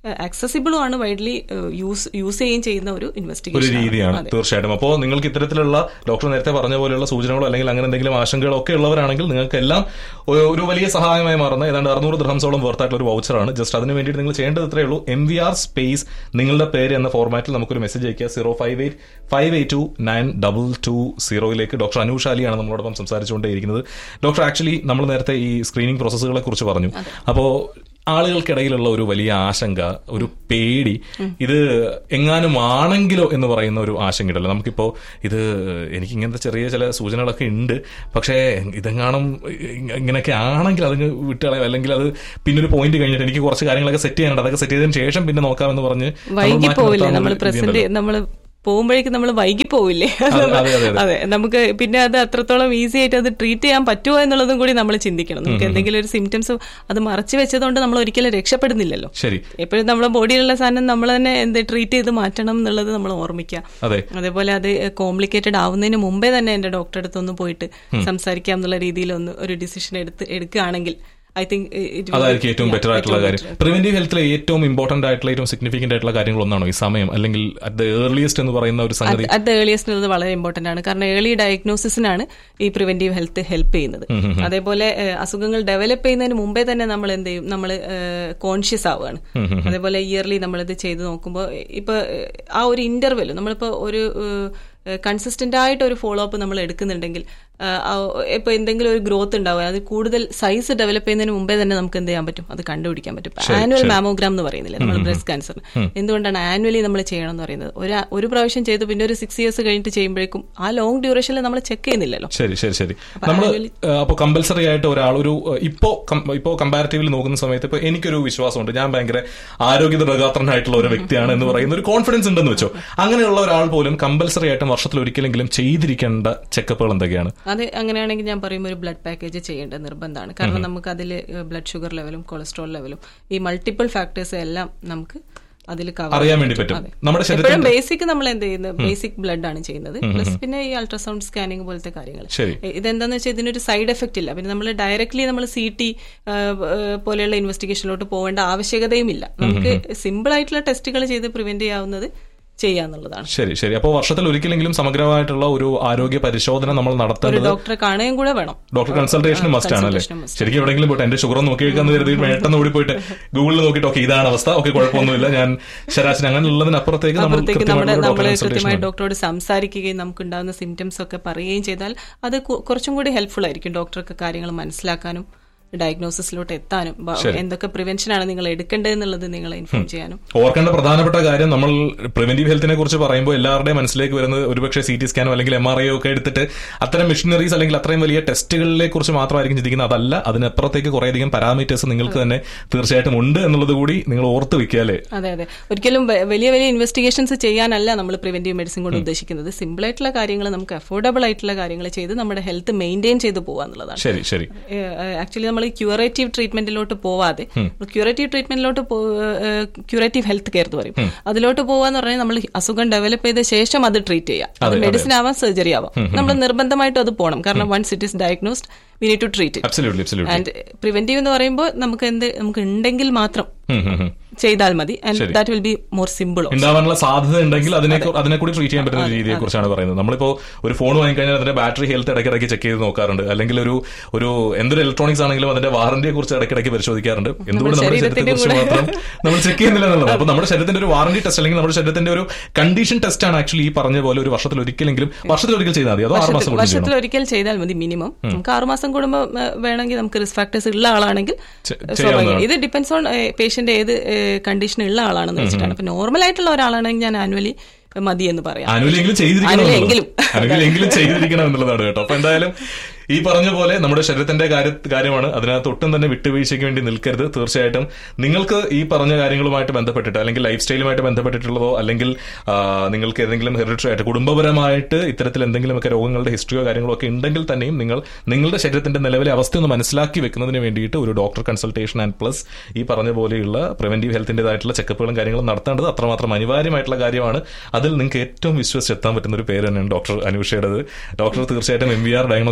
ആക്സസിബിളും ആണ് വൈഡ്ലി യൂസ് യൂസ് ചെയ്യുകയും ചെയ്യുന്ന ഒരു ഒരു ഇൻവെസ്റ്റിഗേഷൻ രീതിയാണ് തീർച്ചയായിട്ടും അപ്പോൾ നിങ്ങൾക്ക് ഇത്തരത്തിലുള്ള ഡോക്ടർ നേരത്തെ പറഞ്ഞ പോലെയുള്ള സൂചനകളോ അല്ലെങ്കിൽ അങ്ങനെ എന്തെങ്കിലും ആശങ്കകളോ ഒക്കെ ഉള്ളവരാണെങ്കിൽ നിങ്ങൾക്ക് എല്ലാം ഒരു- ഒരു വലിയ സഹായമായി മാറുന്ന ഏതാണ്ട് അറുന്നൂറ് ദ്രഹംസോളം വർത്തായിട്ടുള്ള ഒരു വൗച്ചറാണ് ജസ്റ്റ് അതിന് വേണ്ടിയിട്ട് നിങ്ങൾ ചെയ്യേണ്ടത് ഇത്രയേ ഉള്ളൂ എം വി ആർ സ്പേസ് നിങ്ങളുടെ പേര് എന്ന ഫോർമാറ്റിൽ നമുക്കൊരു മെസ്സേജ് അയക്കുക zero five eight five eight two nine double two സീറോയിലേക്ക് ഡോക്ടർ അനൂഷ് അലിയാണ് നമ്മളോടൊപ്പം സംസാരിച്ചുകൊണ്ടേയിരിക്കുന്നത് ഡോക്ടർ ആക്ച്വലി നമ്മൾ നേരത്തെ ഈ സ്ക്രീനിങ് പ്രോസസ്സുകളെ കുറിച്ച് പറഞ്ഞു അപ്പോൾ ആളുകൾക്കിടയിലുള്ള ഒരു വലിയ ആശങ്ക ഒരു പേടി ഇത് എങ്ങാനും ആണെങ്കിലോ എന്ന് പറയുന്ന ഒരു ആശങ്കയുണ്ടല്ലോ നമുക്കിപ്പോ ഇത് എനിക്ക് ഇങ്ങനത്തെ ചെറിയ ചില സൂചനകളൊക്കെ ഉണ്ട് പക്ഷേ ഇതെങ്ങാനും ഇങ്ങനെയൊക്കെ ആണെങ്കിൽ അത് വിട്ടുകളയോ അല്ലെങ്കിൽ അത് പിന്നെ ഒരു പോയിന്റ് കഴിഞ്ഞിട്ട് എനിക്ക് കുറച്ച് കാര്യങ്ങളൊക്കെ സെറ്റ് ചെയ്യാനുണ്ട് അതൊക്കെ സെറ്റ് ചെയ്തതിന് ശേഷം പിന്നെ നോക്കാമെന്ന് പറഞ്ഞ് നമ്മൾ വൈകി മാറ്റി പോവില്ലേ നിർത്താവുന്ന നമ്മൾ ഒരു പ്രസന്റ് രീതിയുണ്ടല്ലോ. നമ്മൾ പോകുമ്പോഴേക്കും നമ്മൾ വൈകി പോവില്ലേ അതെ, അതെ, അതെ. അതെ നമുക്ക് പിന്നെ അത് അത്രത്തോളം ഈസി ആയിട്ട് അത് ട്രീറ്റ് ചെയ്യാൻ പറ്റുമോ എന്നുള്ളതും കൂടി നമ്മൾ ചിന്തിക്കണം നമുക്ക് എന്തെങ്കിലും ഒരു സിംറ്റംസ് അത് മറച്ചു വെച്ചതുകൊണ്ട് നമ്മൾ ഒരിക്കലും രക്ഷപ്പെടുന്നില്ലല്ലോ ശരി എപ്പോഴും നമ്മുടെ ബോഡിയിലുള്ള സാധനം നമ്മൾ തന്നെ എന്ത് ട്രീറ്റ് ചെയ്ത് മാറ്റണം എന്നുള്ളത് നമ്മൾ ഓർമ്മിക്കുക അതെ അതേപോലെ അത് കോംപ്ലിക്കേറ്റഡ് ആവുന്നതിന് മുമ്പേ തന്നെ എന്റെ ഡോക്ടറെ അടുത്ത് ഒന്ന് പോയിട്ട് സംസാരിക്കാം എന്നുള്ള രീതിയിൽ ഒന്ന് ഒരു ഡിസിഷൻ എടുത്ത് എടുക്കുകയാണെങ്കിൽ ഐ തിങ്ക് അതായിരിക്കും ഏറ്റവും ബെറ്റർ ആയിട്ടുള്ള കാര്യം പ്രിവെന്റീവ് ഹെൽത്തിലെ ഏറ്റവും ഇമ്പോർട്ടന്റ് ആയിട്ടുള്ള ഏറ്റവും സിഗ്നിഫിക്കന്റ് ആയിട്ടുള്ള കാര്യങ്ങൾ ഒന്നാണോ ഈ സമയം അല്ലെങ്കിൽ അറ്റ് ദ ഏർലിയസ്റ്റ് എന്ന് പറയുന്ന ഒരു സംഗതി അറ്റ് ദ ഏർലിയസ്റ്റ് എന്നുള്ളത് വളരെ ഇമ്പോർട്ടന്റ് ആണ് കാരണം ഏർലി ഡയഗ്നോസിസിനാണ് ഈ പ്രിവെന്റീവ് ഹെൽത്ത് ഹെൽപ്പ് ചെയ്യുന്നത് അതേപോലെ ഏഹ്, അസുഖങ്ങൾ ഡെവലപ്പ് ചെയ്യുന്നതിന് മുമ്പേ തന്നെ നമ്മൾ എന്ത് ചെയ്യും നമ്മൾ കോൺഷ്യസ് ആവുകയാണ് അതേപോലെ ഇയർലി നമ്മളിത് ചെയ്ത് നോക്കുമ്പോൾ ഇപ്പൊ ഏഹ്, ആ ഒരു ഇന്റർവെൽ നമ്മളിപ്പോ ഒരു കൺസിസ്റ്റന്റ് ആയിട്ട് ഒരു ഫോളോ അപ്പ് നമ്മൾ എടുക്കുന്നുണ്ടെങ്കിൽ ഏഹ്, ആ, ഇപ്പൊ എന്തെങ്കിലും ഒരു ഗ്രോത്ത് ഉണ്ടാവുക അത് കൂടുതൽ സൈസ് ഡെവലപ്പ് ചെയ്യുന്നതിന് മുമ്പേ തന്നെ നമുക്ക് എന്ത് ചെയ്യാൻ പറ്റും അത് കണ്ടുപിടിക്കാൻ പറ്റും ആനുവൽ മാമോഗ്രാം എന്ന് പറയുന്നില്ല നമ്മൾ ബ്രസ്റ്റ് ക്യാൻസർ എന്തുകൊണ്ടാണ് ആനുവലി നമ്മൾ ചെയ്യണം എന്ന് പറയുന്നത് ഒരു ഒരു പ്രാവശ്യം ചെയ്ത് പിന്നെ ഒരു സിക്സ് ഇയേഴ്സ് കഴിഞ്ഞിട്ട് ചെയ്യുമ്പോഴേക്കും ആ ലോങ് ഡ്യൂറേഷനിൽ നമ്മൾ ചെക്ക് ചെയ്യുന്നില്ലല്ലോ ശരി ശരി ശരി നമ്മൾ അപ്പോൾ കമ്പൽസറി ആയിട്ട് ഒരാൾ ഒരു ഏഹ്, ഇപ്പോ കം- ഇപ്പോ കമ്പാരിറ്റീവ്ലി നോക്കുന്ന സമയത്ത് ഇപ്പൊ എനിക്കൊരു വിശ്വാസമുണ്ട് ഞാൻ ഭയങ്കര ആരോഗ്യ ദൃഢഗാത്രനായിട്ടുള്ള ഒരു വ്യക്തിയാണ് എന്ന് പറയുന്ന ഒരു കോൺഫിഡൻസ് ഉണ്ടെന്ന് വെച്ചോ അങ്ങനെയുള്ള ഒരാൾ പോലും കമ്പൽസറി ആയിട്ടും വർഷത്തിൽ ഒരിക്കലെങ്കിലും ചെയ്തിരിക്കേണ്ട ചെക്കപ്പുകൾ എന്തൊക്കെയാണ് അത് അങ്ങനെയാണെങ്കിൽ ഞാൻ പറയും ഒരു ബ്ലഡ് പാക്കേജ് ചെയ്യേണ്ടത് നിർബന്ധമാണ് കാരണം നമുക്ക് അതിൽ ബ്ലഡ് ഷുഗർ ലെവലും കൊളസ്ട്രോൾ ലെവലും ഈ മൾട്ടിപ്പിൾ ഫാക്ടേഴ്സ് എല്ലാം നമുക്ക് അതിൽ കവർ അറിയാൻ വേണ്ടി പറ്റും നമ്മുടെ ശരീരത്തിൽ എപ്പോഴും ബേസിക് നമ്മൾ എന്ത് ചെയ്യുന്നത് ബേസിക് ബ്ലഡ് ആണ് ചെയ്യുന്നത് പ്ലസ് പിന്നെ ഈ അൾട്രാസൗണ്ട് സ്കാനിങ് പോലത്തെ കാര്യങ്ങൾ ശരി ഇതെന്താന്ന് വെച്ചാൽ ഇതിനൊരു സൈഡ് എഫക്റ്റ് ഇല്ല പിന്നെ നമ്മൾ ഡയറക്ട്ലി നമ്മൾ സി ടി പോലെയുള്ള ഇൻവെസ്റ്റിഗേഷനിലോട്ട് പോകേണ്ട ആവശ്യകതയും ഇല്ല നമുക്ക് സിമ്പിൾ ആയിട്ടുള്ള ടെസ്റ്റുകൾ ചെയ്ത് പ്രിവെന്റ് ചെയ്യാവുന്നത് ചെയ്യാന്നുള്ളതാണ് ശരി ശരി അപ്പോൾ വർഷത്തിൽ ഒരിക്കലെങ്കിലും സമഗ്രമായിട്ടുള്ള ഒരു ആരോഗ്യ പരിശോധന നമ്മൾ ഒരു നടത്തേണ്ടത് ഡോക്ടറെ കാണുകയും കൂടെ വേണം ഡോക്ടർ കൺസൾട്ടേഷൻ മസ്റ്റ് ആണ് അല്ലേ consultation must. ശരിക്കും എവിടെയെങ്കിലും പോയിട്ട് എന്റെ ഷുഗർ നോക്കി വെക്കാന്ന് കരുതി പെട്ടെന്ന് ഓടി പോയിട്ട് ഗൂഗിളിൽ നോക്കിയിട്ട് ഓക്കെ ഇതാണ് അവസ്ഥ ഓക്കെ കുഴപ്പമൊന്നുമില്ല ഞാൻ ശരാശരി അങ്ങനെ ഉള്ളതിനപ്പുറത്തേക്ക് നമ്മൾ അപ്പുറത്തേക്ക് നമ്മുടെ കൃത്യമായിട്ടുള്ള നമ്മൾ ഡോക്ടർ കൃത്യമായി കൺസൾട്ടേഷൻ ഡോക്ടറോട് സംസാരിക്കുകയും നമുക്കുണ്ടാകുന്ന സിംറ്റംസ് ഒക്കെ പറയുകയും ചെയ്താൽ അത് കു- കുറച്ചും കൂടി ഹെൽപ്ഫുൾ ആയിരിക്കും ഡോക്ടർക്ക് കാര്യങ്ങൾ മനസ്സിലാക്കാനും ഡയഗ്നോസിസിലോട്ട് എത്താനും ബ- എന്തൊക്കെ പ്രിവെൻഷൻ ആണ് നിങ്ങൾ എടുക്കേണ്ടത് എന്നുള്ളത് നിങ്ങളെ ഇൻഫോം ചെയ്യാനും ഓർക്കേണ്ട പ്രധാനപ്പെട്ട കാര്യം നമ്മൾ പ്രിവെന്റീവ് ഹെൽത്തിനെ കുറിച്ച് പറയുമ്പോൾ എല്ലാവരുടെയും മനസ്സിലേക്ക് വരുന്നത് ഒരുപക്ഷെ സി ടി സ്കാനോ അല്ലെങ്കിൽ എം ആർ ഐ ഒക്കെ എടുത്തിട്ട് അത്തരം മെഷീനറീസ് അല്ലെങ്കിൽ അത്രയും വലിയ ടെസ്റ്റുകളെ കുറിച്ച് മാത്രമായിരിക്കും ചിന്തിക്കുന്നത് അതല്ല അതിനപ്പുറത്തേക്ക് കുറേയധികം പാരാമീറ്റേഴ്സ് നിങ്ങൾക്ക് തന്നെ തീർച്ചയായിട്ടും ഉണ്ട് എന്നുള്ളത് കൂടി നിങ്ങൾ ഓർത്ത് വെക്കുക അല്ലേ അതെ അതെ ഒരിക്കലും വ- വലിയ വലിയ ഇൻവെസ്റ്റിഗേഷൻസ് ചെയ്യാനല്ല നമ്മൾ പ്രിവെന്റീവ് മെഡിസിൻ കൊണ്ട് ഉദ്ദേശിക്കുന്നത് സിമ്പിൾ ആയിട്ടുള്ള കാര്യങ്ങൾ നമുക്ക് അഫോർഡബിൾ ആയിട്ടുള്ള കാര്യങ്ങൾ ചെയ്ത് നമ്മുടെ ഹെൽത്ത് മെയിൻറ്റെയിൻ ചെയ്ത് പോകാന്നുള്ളതാണ് ശരി ശരി ആക്ച്വലി നമ്മൾ ക്യൂറേറ്റീവ് ട്രീറ്റ്മെന്റിലോട്ട് പോവാതെ ക്യൂറേറ്റീവ് ട്രീറ്റ്മെന്റിലോട്ട് ക്യൂറേറ്റീവ് ഹെൽത്ത് കെയർ എന്ന് പറയും അതിലോട്ട് പോവാന്ന് പറഞ്ഞാൽ നമ്മൾ അസുഖം ഡെവലപ്പ് ചെയ്ത ശേഷം അത് ട്രീറ്റ് ചെയ്യാം അത് മെഡിസിൻ ആവാം സർജറി ആവാം നമ്മൾ നിർബന്ധമായിട്ടും അത് പോകണം കാരണം once it is diagnosed we need to treat it absolutely absolutely and preventive എന്ന് പറയുമ്പോൾ നമുക്ക് എന്ത് നമുക്ക് ഉണ്ടെങ്കിൽ മാത്രം ചെയ്താൽ മതി and that will be more simple ഉണ്ടാവാനുള്ള സാധ്യത ഉണ്ടെങ്കിൽ അതിനെ അതിനെ കൂടി ട്രീറ്റ് ചെയ്യാൻ പറ്റുന്ന രീതിയെ കുറിച്ചാണ് പറയുന്നത് നമ്മളിപ്പോ ഒരു ഫോൺ വാങ്ങിക്കഴിഞ്ഞാൽ അതിന്റെ ബാറ്ററി ഹെൽത്ത് ഇടയ്ക്കിടയ്ക്ക് ചെക്ക് ചെയ്ത് നോക്കാറുണ്ട് അല്ലെങ്കിൽ ഒരു ഒരു എന്തൊരു ഇലക്ട്രോണിക്സ് ആണെങ്കിലും അതിന്റെ വാറന്റിയെ കുറിച്ച് ഇടയ്ക്കിടയ്ക്ക് പരിശോധിക്കാറുണ്ട് എന്തുകൊണ്ട് നമ്മുടെ ശരീരത്തെ കുറിച്ച് മാത്രം നമ്മൾ ചെക്ക് ചെയ്യുന്നില്ല എന്നുള്ളത് അപ്പൊ നമ്മുടെ ശരീരത്തിന്റെ ഒരു വാറന്റി ടെസ്റ്റ് അല്ലെങ്കിൽ നമ്മുടെ ശരീരത്തിന്റെ ഒരു കണ്ടീഷൻ ടെസ്റ്റ് ആണ് ആക്ച്വലി ഈ പറഞ്ഞ പോലെ ഒരു വർഷത്തിൽ ഒരിക്കലെങ്കിലും വർഷത്തിൽ ഒരിക്കൽ ചെയ്താൽ മതി അതോ ആറ് മാസം കൂടുമ്പോൾ ചെയ്യണോ? വർഷത്തിൽ ഒരിക്കൽ ചെയ്താൽ മതി മിനിമം നമുക്ക് ആറുമാസം കൂടുമ്പോൾ വേണമെങ്കിൽ നമുക്ക് റിസ്ക് ഫാക്ടേഴ്സ് ഉള്ള ആളാണെങ്കിൽ ചെ- സ്വാഭാവികം. ഇത് ഡിപ്പെൻസ് ഓൺ പേഷ്യന്റ് ഏത് കണ്ടീഷൻ ഉള്ള ആളാണെന്ന് വെച്ചിട്ടാണ് അപ്പൊ നോർമൽ ആയിട്ടുള്ള ഒരാളാണെങ്കിൽ ഞാൻ ആനുവലി മതി എന്ന് പറയാം അനുവിലെങ്കിലും ചെയ്തിരിക്കണം അനുവിലെങ്കിലും. എന്നുള്ളത്. അനുവിലെങ്കിലും ചെയ്തിരിക്കണം എന്നുള്ളതാണ് കേട്ടോ അപ്പൊ എന്തായാലും ഈ പറഞ്ഞ പോലെ നമ്മുടെ ശരീരത്തിന്റെ കാര്യ കാര്യമാണ് അതിനകത്ത് ഒട്ടും തന്നെ വിട്ടുവീഴ്ചയ്ക്ക് വേണ്ടി നിൽക്കരുത് തീർച്ചയായിട്ടും നിങ്ങൾക്ക് ഈ പറഞ്ഞ കാര്യങ്ങളുമായിട്ട് ബന്ധപ്പെട്ടിട്ട് അല്ലെങ്കിൽ ലൈഫ് സ്റ്റൈലുമായിട്ട് ബന്ധപ്പെട്ടിട്ടുള്ളതോ അല്ലെങ്കിൽ ആ, നിങ്ങൾക്ക് ഏതെങ്കിലും ഹെറിറ്ററി ആയിട്ട് കുടുംബപരമായിട്ട് ഇത്തരത്തിൽ എന്തെങ്കിലുമൊക്കെ രോഗങ്ങളുടെ ഹിസ്റ്ററിയോ കാര്യങ്ങളോ ഒക്കെ ഉണ്ടെങ്കിൽ തന്നെയും നിങ്ങൾ നിങ്ങളുടെ ശരീരത്തിന്റെ നിലവിലെ അവസ്ഥ ഒന്ന് മനസ്സിലാക്കി വെക്കുന്നതിന് വേണ്ടിയിട്ട് ഒരു ഡോക്ടർ കൺസൾട്ടേഷൻ ആൻഡ് പ്ലസ് ഈ പറഞ്ഞ പോലെയുള്ള പ്രിവെന്റീവ് ഹെൽത്തിന്റേതായിട്ടുള്ള ചെക്കപ്പുകളും കാര്യങ്ങളും നടത്തേണ്ടത് അത്രമാത്രം അനിവാര്യമായിട്ടുള്ള കാര്യമാണ് അതിൽ നിങ്ങൾക്ക് ഏറ്റവും വിശ്വസിച്ചെത്താൻ പറ്റുന്ന ഒരു പേര് തന്നെയാണ് ഡോക്ടർ അനുഷയുടേത് ഡോക്ടർ തീർച്ചയായിട്ടും എം വി ആർ ഡയഗ്നോസ്റ്റിക് ക്ലിനിക്കിൽ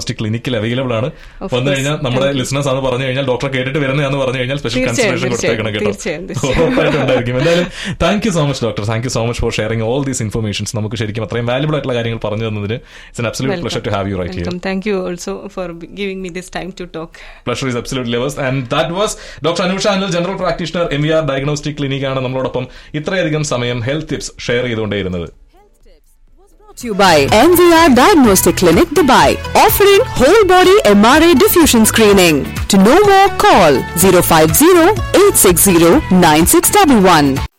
ക്ലിനിക്കിൽ അവൈലബിൾ ആണ് Of വന്നു course. കഴിഞ്ഞാൽ നമ്മുടെ ലിസണേഴ്സ് ആണെന്ന് പറഞ്ഞു കഴിഞ്ഞാൽ ഡോക്ടറെ കേട്ടിട്ട് വരുന്നതാന്ന് പറഞ്ഞു കഴിഞ്ഞാൽ സ്പെഷ്യൽ തീർച്ചയായും, കൺസിഡറേഷൻ കൊടുത്തേക്കണം കേട്ടോ തീർച്ചയായും, തീർച്ചയായും. ഉറപ്പായിട്ടും ഉണ്ടായിരിക്കും എന്തായാലും thank you so much doctor thank you so much for sharing all these informations നമുക്ക് ശരിക്കും അത്രയും വാല്യുബിൾ ആയിട്ടുള്ള കാര്യങ്ങൾ പറഞ്ഞു തന്നതിന് it's an absolute pleasure to have you right here welcome thank you also for giving me this time to talk pleasure is absolutely yours. And that was Dr. Anusha Anil, general practitioner M V R diagnostic clinic ആണ് നമ്മളോടൊപ്പം ഇത്രയധികം സമയം health tips share ചെയ്തുകൊണ്ടേയിരുന്നത് Brought to you by MVR Diagnostic Clinic Dubai, offering whole body MRI diffusion screening. To know more, call 050 860 9611.